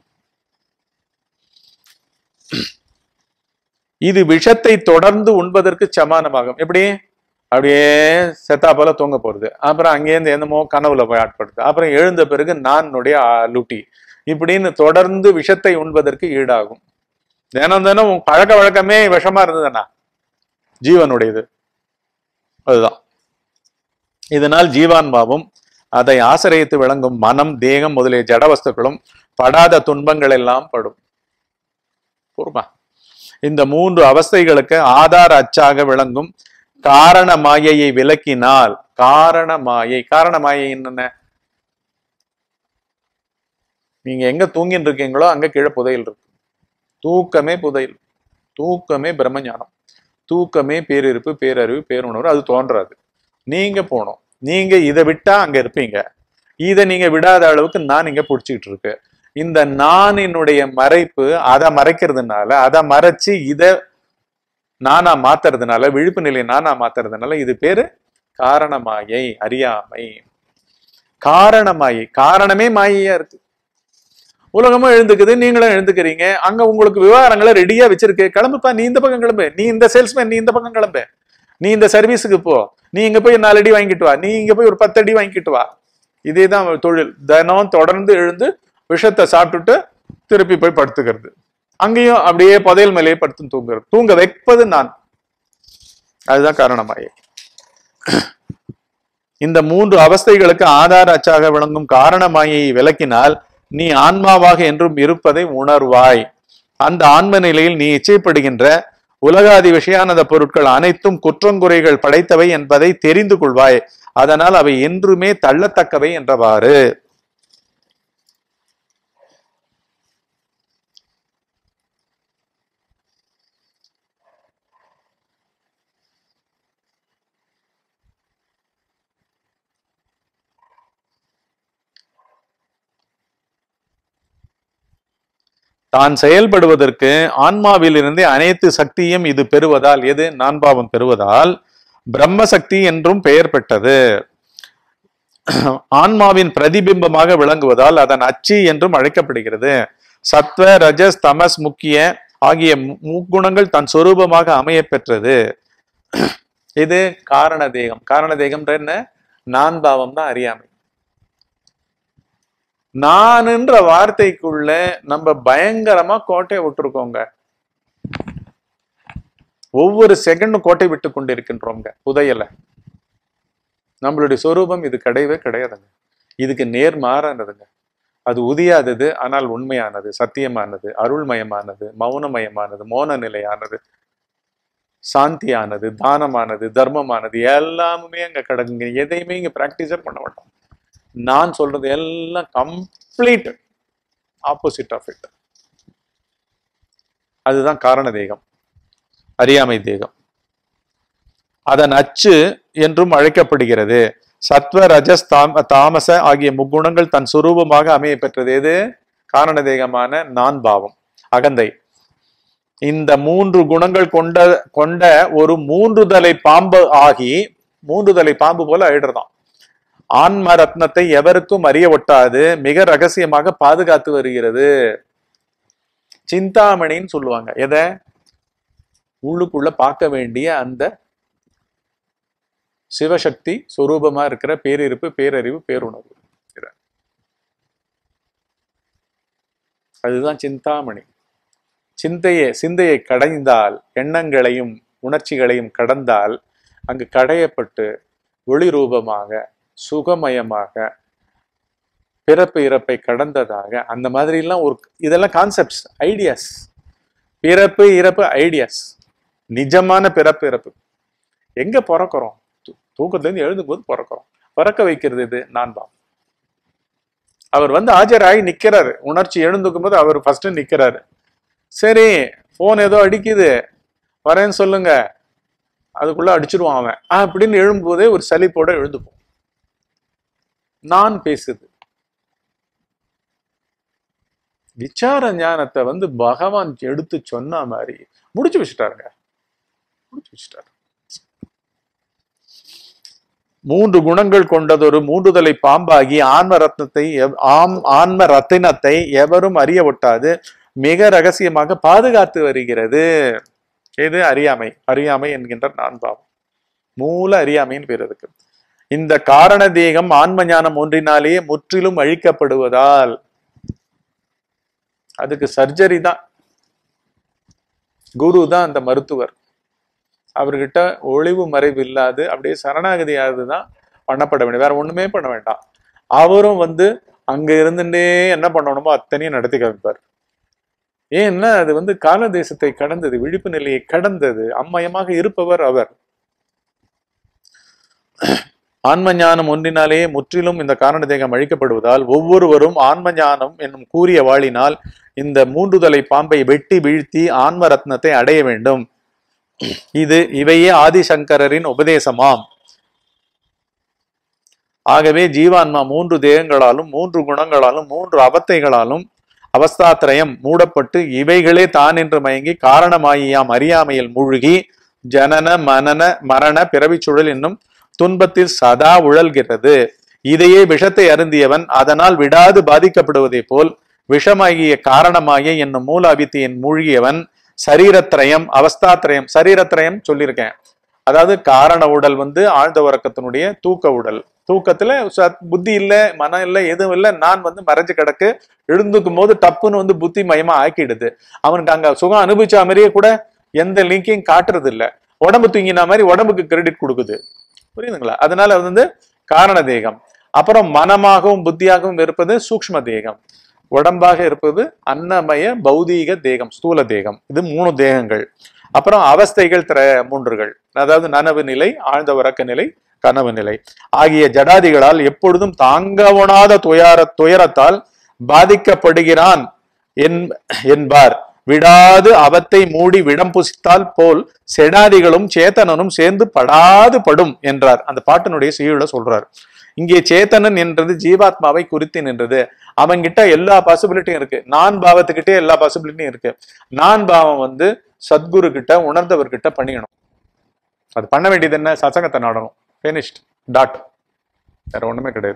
இது விஷத்தை தொடர்ந்து உண்பதற்கு சமானமாகும் எப்படி அப்படியே செத்தா போல தூங்க போறது அப்புறம் அங்கேருந்து என்னமோ கனவுல போய் ஆட்படுது அப்புறம் எழுந்த பிறகு நானுடைய லுட்டி இப்படின்னு தொடர்ந்து விஷத்தை உண்பதற்கு ஈடாகும் தினம் தினம் உன் பழக்க வழக்கமே விஷமா இருந்ததுன்னா ஜீவனுடையது அதுதான் இதனால் ஜீவான்மாவும் அதை ஆசிரியத்து விளங்கும் மனம் தேகம் முதலிய ஜட வஸ்துக்களும் படாத துன்பங்கள் எல்லாம் படும் பொறுமா இந்த மூன்று அவஸ்தைகளுக்கு ஆதார அச்சாக விளங்கும் காரண மாயையை விளக்கினால் காரண மாயை காரண மாயை என்னென்ன நீங்க எங்க தூங்கிட்டு இருக்கீங்களோ அங்க கீழே புதையல் இருக்கு தூக்கமே புதையல் தூக்கமே பிரம்மஞானம் தூக்கமே பேரிருப்பு பேரறிவு பேருணர்வு அது தோன்றாது நீங்க போகணும் நீங்க இதை விட்டா அங்க இருப்பீங்க இதை நீங்க விடாத அளவுக்கு நான் இங்க பிடிச்சிக்கிட்டு இருக்கு இந்த நானினுடைய மறைப்பு அதை மறைக்கிறதுனால அதை மறைச்சு இதை நானா மாத்துறதுனால விழிப்பு நிலையை நானா மாத்துறதுனால இது பேரு காரணமாயை அறியாமை காரணமாயை காரணமே மாயையா இருக்கு உலகமும் எழுந்துக்குது நீங்களும் எழுந்துக்கிறீங்க அங்க உங்களுக்கு விவகாரங்களை ரெடியா வச்சிருக்கு கிளம்புப்பா நீ இந்த பக்கம் கிளம்பு நீ இந்த சேல்ஸ்மேன் நீ இந்த பக்கம் கிளம்பு நீ இந்த சர்வீஸுக்கு போ நீ இங்க போய் நாலு அடி வாங்கிட்டு வா நீ இங்க போய் ஒரு பத்து அடி வாங்கிட்டு வா இதேதான் தொழில் தினம் தொடர்ந்து எழுந்து விஷத்தை சாப்பிட்டுட்டு திருப்பி போய் படுத்துக்கிறது அங்கேயும் அப்படியே புதையல் மேலேயே படுத்து தூங்குறது தூங்க வைப்பது நான் அதுதான் காரணமாயே இந்த மூன்று அவஸ்தைகளுக்கு ஆதார அச்சாக விளங்கும் காரணமாயை விளக்கினால் நீ ஆன்மாவாக என்றும் இருப்பதை உணர்வாய் அந்த ஆன்ம நிலையில் நீ இச்சைப்படுகின்ற உலகாதி விஷயானத பொருட்கள் அனைத்தும் குற்றங்குறைகள் படைத்தவை என்பதை தெரிந்து கொள்வாய் அதனால் அவை என்றுமே தள்ளத்தக்கவை என்றவாறு தான் செயல்படுவதற்கு ஆன்மாவிலிருந்து அனைத்து சக்தியும் இது பெறுவதால் எது நான்பாவம் பெறுவதால் பிரம்ம சக்தி என்றும் பெயர் பெற்றது ஆன்மாவின் பிரதிபிம்பமாக விளங்குவதால் அதன் அச்சு என்றும் அழைக்கப்படுகிறது சத்வ ரஜஸ் தமஸ் முக்கிய ஆகிய மு- முக்குணங்கள் தன் சொரூபமாக அமைய பெற்றது இது காரண தேகம் காரண தேகம்ன்ற என்ன நான் பாவம் தான் அறியாமை நானுன்ற வார்த்தைக்குள்ள நம்ம பயங்கரமா கோட்டை விட்டுருக்கோங்க ஒவ்வொரு செகண்டும் கோட்டை விட்டு கொண்டு இருக்கின்றோங்க புதையல நம்மளுடைய சொரூபம் இது கிடையவே கிடையாதுங்க இதுக்கு நேர்மாறானதுங்க அது உதியாதது ஆனால் உண்மையானது சத்தியமானது அருள்மயமானது மௌனமயமானது மோன நிலையானது சாந்தியானது தானமானது தர்மமானது எல்லாமே அங்க கிடக்குங்க எதையுமே இங்க பிராக்டிஸே பண்ண மாட்டோம் நான் சொல்றது எல்லாம் கம்ப்ளீட் ஆப்போசிட் ஆஃப் இட் அதுதான் காரண தேகம் அறியாமை தேகம் அதன் அச்சு என்றும் அழைக்கப்படுகிறது சத்வ ரஜஸ் தாம் தாமச ஆகிய முக்குணங்கள் தன் சுரூபமாக அமைய பெற்றது எது காரண தேகமான நான் பாவம் அகந்தை இந்த மூன்று குணங்கள் கொண்ட கொண்ட ஒரு மூன்று தலை பாம்பு ஆகி மூன்று தலை பாம்பு போல ஆயிடுறதாம் ஆன்ம ரத்னத்தை எவருக்கும் அறிய ஒட்டாது மிக ரகசியமாக பாதுகாத்து வருகிறது சிந்தாமணின்னு சொல்லுவாங்க எதை உள்ளுக்குள்ள பார்க்க வேண்டிய அந்த சிவசக்தி சொரூபமா இருக்கிற பேரிருப்பு பேரறிவு பேருணர்வு இத. அதுதான் சிந்தாமணி சிந்தையை சிந்தையை கடைந்தால் எண்ணங்களையும் உணர்ச்சிகளையும் கடந்தால் அங்கு கடையப்பட்டு ஒளி ரூபமாக சுகமயமாக பிறப்பு இறப்பை கடந்ததாக அந்த மாதிரி எல்லாம் ஒரு இதெல்லாம் கான்செப்ட்ஸ் ஐடியாஸ் பிறப்பு இறப்பு ஐடியாஸ் நிஜமான பிறப்பு இறப்பு எங்க பிறக்கிறோம் தூ- தூக்கத்துல இருந்து எழுந்தும் போது பிறக்கிறோம் பிறக்க வைக்கிறது இது நான் தான் அவர் வந்து ஆஜராகி நிக்கிறாரு உணர்ச்சி எழுந்துக்கும் போது அவர் ஃபர்ஸ்ட் நிக்கிறாரு சரி போன் ஏதோ அடிக்குது வரேன்னு சொல்லுங்க அதுக்குள்ள அடிச்சிருவான் அவன் ஆ, அப்படின்னு எழும்போதே ஒரு சலிப்போட எழுந்துப்போம் நான் பேசுது விசார ஞானத்தை வந்து பகவான் எடுத்து சொன்ன மாதிரி முடிச்சு வச்சுட்டாருங்க முடிச்சு வச்சுட்டாரு மூன்று குணங்கள் கொண்டதொரு மூன்றுதலை பாம்பாகி ஆன்ம ரத்னத்தை எவ்- ஆம் ஆன்ம ரத்தினத்தை எவரும் அறிய ஒட்டாது மிக ரகசியமாக பாதுகாத்து வருகிறது இது அறியாமை அறியாமை என்கின்ற நான் பாவம் மூல அறியாமைன்னு பேர் அதுக்கு இந்த காரண தேகம் ஆன்ம ஞானம் ஒன்றினாலேயே முற்றிலும் அழிக்கப்படுவதால் அதுக்கு சர்ஜரி தான் குரு தான் அந்த மருத்துவர் அவர்கிட்ட ஒளிவு மறைவு இல்லாது அப்படியே சரணாகதியாவது தான் பண்ணப்பட வேண்டும் வேற ஒண்ணுமே பண்ண வேண்டாம் அவரும் வந்து அங்க இருந்துட்டே என்ன பண்ணணுமோ அத்தனையும் நடத்தி காமிப்பார் ஏன்னா அது வந்து கால தேசத்தை கடந்தது விழிப்பு நிலையை கடந்தது அம்மயமாக இருப்பவர் அவர் ஆன்ம ஞானம் ஒன்றினாலேயே முற்றிலும் இந்த காரண தேகம் அழிக்கப்படுவதால் ஒவ்வொருவரும் ஆன்ம ஞானம் என்னும் கூறிய வாளினால் இந்த மூன்றுதலை பாம்பை வெட்டி வீழ்த்தி ஆன்ம ரத்னத்தை அடைய வேண்டும் இது இவையே ஆதிசங்கரரின் உபதேசமாம் ஆகவே ஜீவான்மா மூன்று தேகங்களாலும் மூன்று குணங்களாலும் மூன்று அவத்தைகளாலும் அவஸ்தாத்திரயம் மூடப்பட்டு இவைகளே தான் என்று மயங்கி காரணமாயியாம் அறியாமையில் மூழ்கி ஜனன மனன மரண பிறவிச் சுழல் என்னும் துன்பத்தில் சதா உழல்கிறது இதையே விஷத்தை அருந்தியவன் அதனால் விடாது பாதிக்கப்படுவதைப் போல் விஷமாகிய காரணமாகிய என்னும் மூல அவித்தியின் மூழ்கியவன் சரீரத்திரயம் அவஸ்தாத்திரயம் சரீரத்திரயம் சொல்லியிருக்கேன் அதாவது காரண உடல் வந்து ஆழ்ந்த உறக்கத்தினுடைய தூக்க உடல் தூக்கத்துல ச- புத்தி இல்ல மனம் இல்ல எதுவும் இல்ல நான் வந்து மறைஞ்சு கிடக்கு எழுந்துக்கும் போது டப்புன்னு வந்து புத்தி மயமா ஆக்கிடுது அவனுக்கு அங்க சுகம் அனுபவிச்ச மாதிரியே கூட எந்த லிங்கையும் காட்டுறது இல்ல உடம்பு தூங்கின மாதிரி உடம்புக்கு கிரெடிட் கொடுக்குது புரியுதுங்களா அதனால அது வந்து காரண தேகம் அப்புறம் மனமாகவும் புத்தியாகவும் இருப்பது சூக்ஷ்ம தேகம் உடம்பாக இருப்பது அன்னமய பௌதீக தேகம் ஸ்தூல தேகம் இது மூணு தேகங்கள் அப்புறம் அவஸ்தைகள் திர மூன்றுகள் அதாவது நனவு நிலை ஆழ்ந்த உறக்க நிலை கனவு நிலை ஆகிய ஜடாதிகளால் எப்பொழுதும் தாங்கவனாத துயர துயரத்தால் பாதிக்கப்படுகிறான் என்- என்பார் விடாது அவத்தை மூடி விடம் புசித்தால் போல் செடாதிகளும் சேத்தனனும் சேர்ந்து படாது படும் என்றார் அந்த பாட்டினுடைய செய்யுள்ள சொல்றார் இங்கே சேத்தனன் என்றது ஜீவாத்மாவை குறித்து நின்றது அவன்கிட்ட எல்லா பாசிபிலிட்டியும் இருக்கு நான் பாவத்துக்கிட்டே எல்லா பாசிபிலிட்டியும் இருக்கு நான் பாவம் வந்து சத்குரு கிட்ட உணர்ந்தவர்கிட்ட பண்ணிக்கணும் அது பண்ண வேண்டியது என்ன சசங்கத்தை நாடணும் finished டாட் வேற ஒண்ணுமே கிடையாது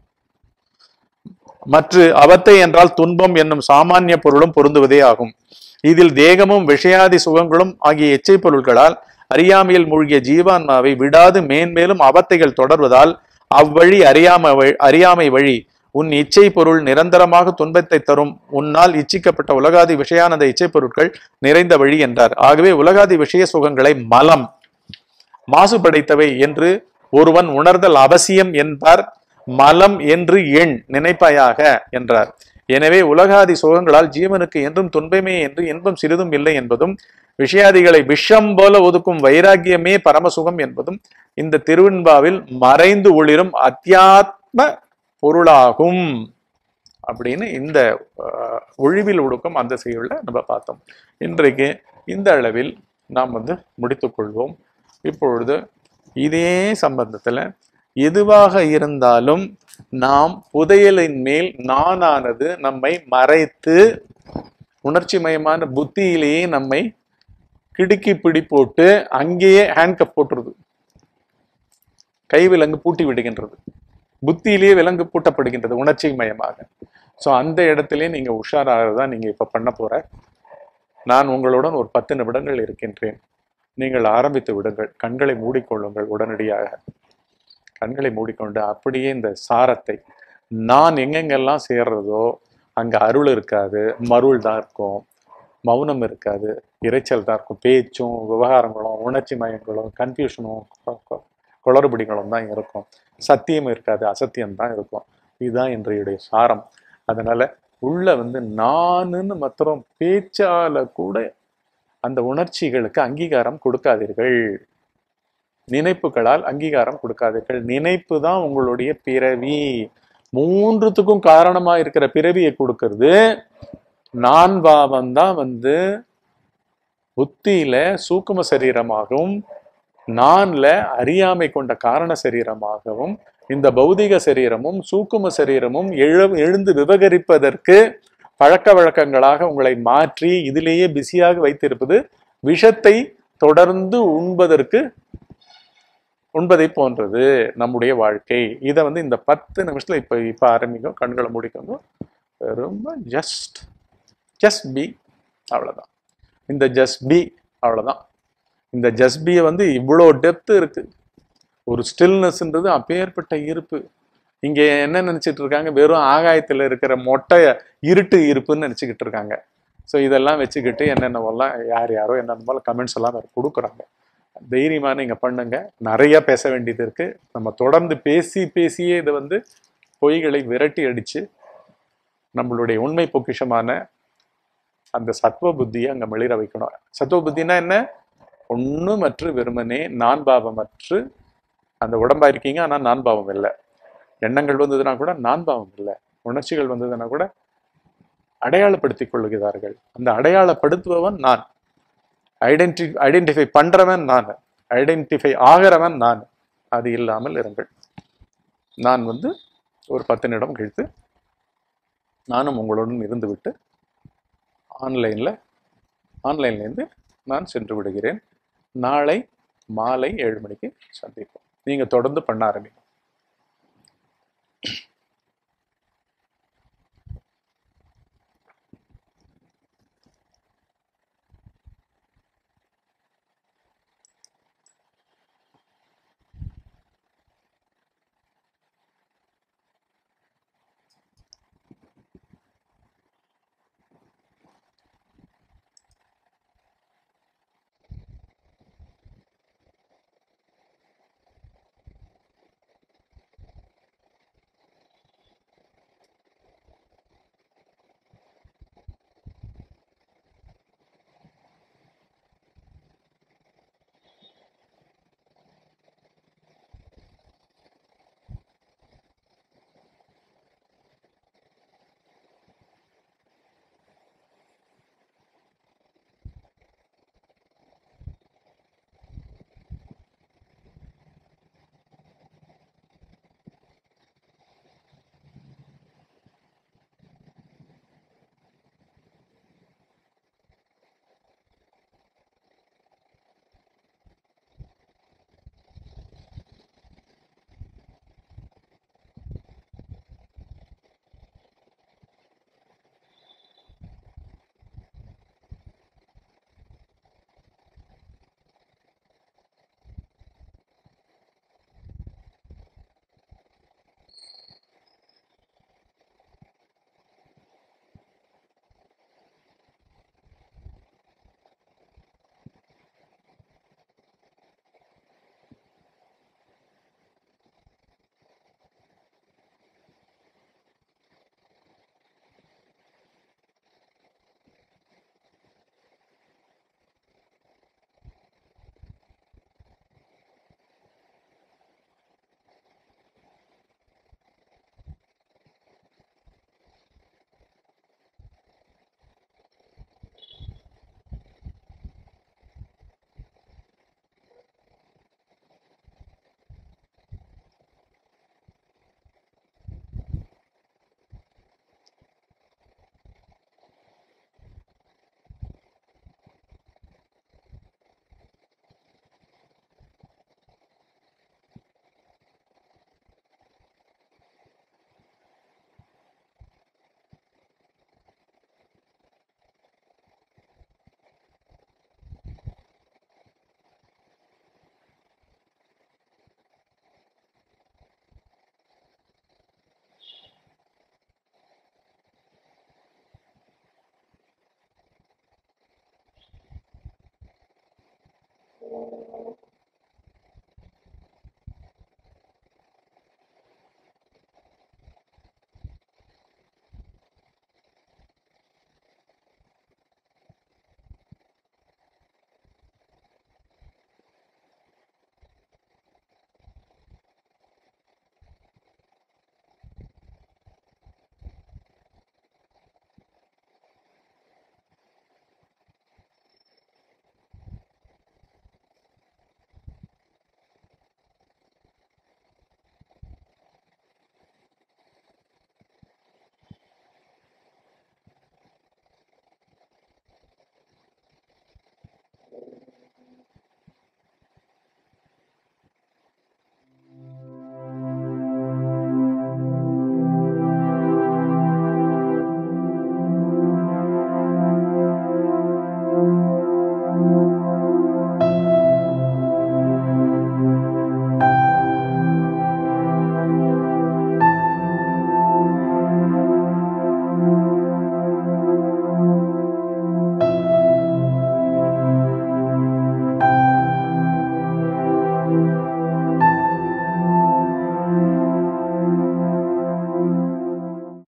மற்ற அவத்தை என்றால் துன்பம் என்னும் சாமானிய பொருளும் பொருந்துவதே ஆகும் இதில் தேகமும் விஷயாதி சுகங்களும் ஆகிய எச்சை பொருள்களால் அறியாமையில் மூழ்கிய ஜீவான்மாவை விடாது மேன்மேலும் அவத்தைகள் தொடர்வதால் அவ்வழி அறியாம வழி- அறியாமை வழி உன் இச்சை பொருள் நிரந்தரமாக துன்பத்தை தரும் உன்னால் இச்சிக்கப்பட்ட உலகாதி விஷயானந்த இச்சை பொருட்கள் நிறைந்த வழி என்றார் ஆகவே உலகாதி விஷய சுகங்களை மலம் மாசு படைத்தவை என்று ஒருவன் உணர்தல் அவசியம் என்பார் மலம் என்று எண் நினைப்பாயாக என்றார் எனவே உலகாதி சுகங்களால் ஜீவனுக்கு என்றும் துன்பமே என்று இன்பம் சிறிதும் இல்லை என்பதும் விஷயாதிகளை விஷம் போல ஒதுக்கும் வைராக்கியமே பரமசுகம் என்பதும் இந்த திருவெண்பாவில் மறைந்து ஒளிரும் அத்தியாத்ம பொருளாகும் அப்படின்னு இந்த அஹ், ஒழிவில் ஒடுக்கம் அந்த செய்யுள்ள நம்ம பார்த்தோம் இன்றைக்கு இந்த அளவில் நாம் வந்து முடித்துக்கொள்வோம் இப்பொழுது இதே சம்பந்தத்துல எதுவாக இருந்தாலும் நாம் புதையலின் மேல் நானானது நம்மை மறைத்து உணர்ச்சிமயமான புத்தியிலேயே நம்மை கிடுக்கி பிடி போட்டு அங்கேயே ஹேண்ட்கப் போட்டுருது கை விலங்கு பூட்டி விடுகின்றது புத்தியிலேயே விலங்கு பூட்டப்படுகின்றது உணர்ச்சி மயமாக ஸோ அந்த இடத்திலே நீங்க உஷாராக தான் நீங்க இப்ப பண்ண போற நான் உங்களுடன் ஒரு பத்து நிமிடங்கள் இருக்கின்றேன் நீங்கள் ஆரம்பித்து விடுங்கள் கண்களை மூடிக்கொள்ளுங்கள் உடனடியாக கண்களை மூடிக்கொண்டு அப்படியே இந்த சாரத்தை நான் எங்கெங்கெல்லாம் சேர்றதோ அங்க அருள் இருக்காது மருள் தான் இருக்கும் மௌனம் இருக்காது இரைச்சல் தான் இருக்கும் பேச்சும் விவகாரங்களும் உணர்ச்சி மயங்களும் கன்ஃபியூஷனும் குளறுபடிகளும் தான் இருக்கும் சத்தியம் இருக்காது அசத்தியம் தான் இருக்கும் இதுதான் இன்றையுடைய சாரம் அதனால உள்ள வந்து நானுன்னு மாத்திரம் பேச்சால கூட அந்த உணர்ச்சிகளுக்கு அங்கீகாரம் கொடுக்காதீர்கள் நினைப்புகளால் அங்கீகாரம் கொடுக்காதீர்கள் நினைப்பு தான் உங்களுடைய பிறவி மூன்றுத்துக்கும் காரணமா இருக்கிற பிறவியை கொடுக்கிறது நான் பாவம் தான் வந்து புத்தியில சூக்கும சரீரமாகவும் நான்ல அறியாமை கொண்ட காரண சரீரமாகவும் இந்த பௌதிக சரீரமும் சூக்கும சரீரமும் எழு எழுந்து விவகரிப்பதற்கு பழக்க வழக்கங்களாக உங்களை மாற்றி இதிலேயே பிஸியாக வைத்திருப்பது விஷத்தை தொடர்ந்து உண்பதற்கு உண்பதை போன்றது நம்முடைய வாழ்க்கை இதை வந்து இந்த பத்து நிமிஷத்துல இப்போ இப்போ ஆரம்பிங்க கண்களை முடிக்கணும் ரொம்ப ஜஸ்ட் ஜஸ்ட் பி அவ்வளோதான் இந்த ஜஸ்ட் பி அவ்வளோதான் இந்த ஜஸ்ட் பியை வந்து இவ்வளோ டெப்த் இருக்கு ஒரு ஸ்டில்னஸ்ன்றது அப்பேற்பட்ட இருப்பு இங்க என்ன நினைச்சிட்டு இருக்காங்க வெறும் ஆகாயத்துல இருக்கிற மொட்டை இருட்டு இருப்புன்னு நினைச்சுக்கிட்டு இருக்காங்க ஸோ இதெல்லாம் வச்சுக்கிட்டு என்னென்னவெல்லாம் யார் யாரோ என்னென்ன கமெண்ட்ஸ் எல்லாம் வேற கொடுக்குறாங்க தைரியமா நீங்க பண்ணுங்க நிறைய பேச வேண்டியது இருக்கு நம்ம தொடர்ந்து பேசி பேசியே இதை வந்து பொய்களை விரட்டி அடிச்சு நம்மளுடைய உண்மை பொக்கிஷமான அந்த சத்துவ புத்தியை அங்க மிளிர வைக்கணும் சத்துவ புத்தினா என்ன ஒண்ணுமற்று வெறுமனே நான் பாவமற்று அந்த உடம்பா இருக்கீங்க ஆனா நான் பாவம் இல்லை எண்ணங்கள் வந்ததுன்னா கூட நான் பாவம் இல்லை உணர்ச்சிகள் வந்ததுன்னா கூட அடையாளப்படுத்திக் கொள்கிறார்கள் அந்த அடையாளப்படுத்துபவன் நான் ஐடென்டி ஐடென்டிஃபை பண்றவன் நான் ஐடென்டிஃபை ஆகிறவன் நான் அது இல்லாமல் இருங்கள் நான் வந்து ஒரு பத்து நிமிடம் கழித்து நானும் உங்களுடன் இருந்துவிட்டு ஆன்லைனில் ஆன்லைன்லேருந்து நான் சென்று விடுகிறேன் நாளை மாலை ஏழு மணிக்கு சந்திப்போம் நீங்கள் தொடர்ந்து பண்ண ஆரம்பிக்கும்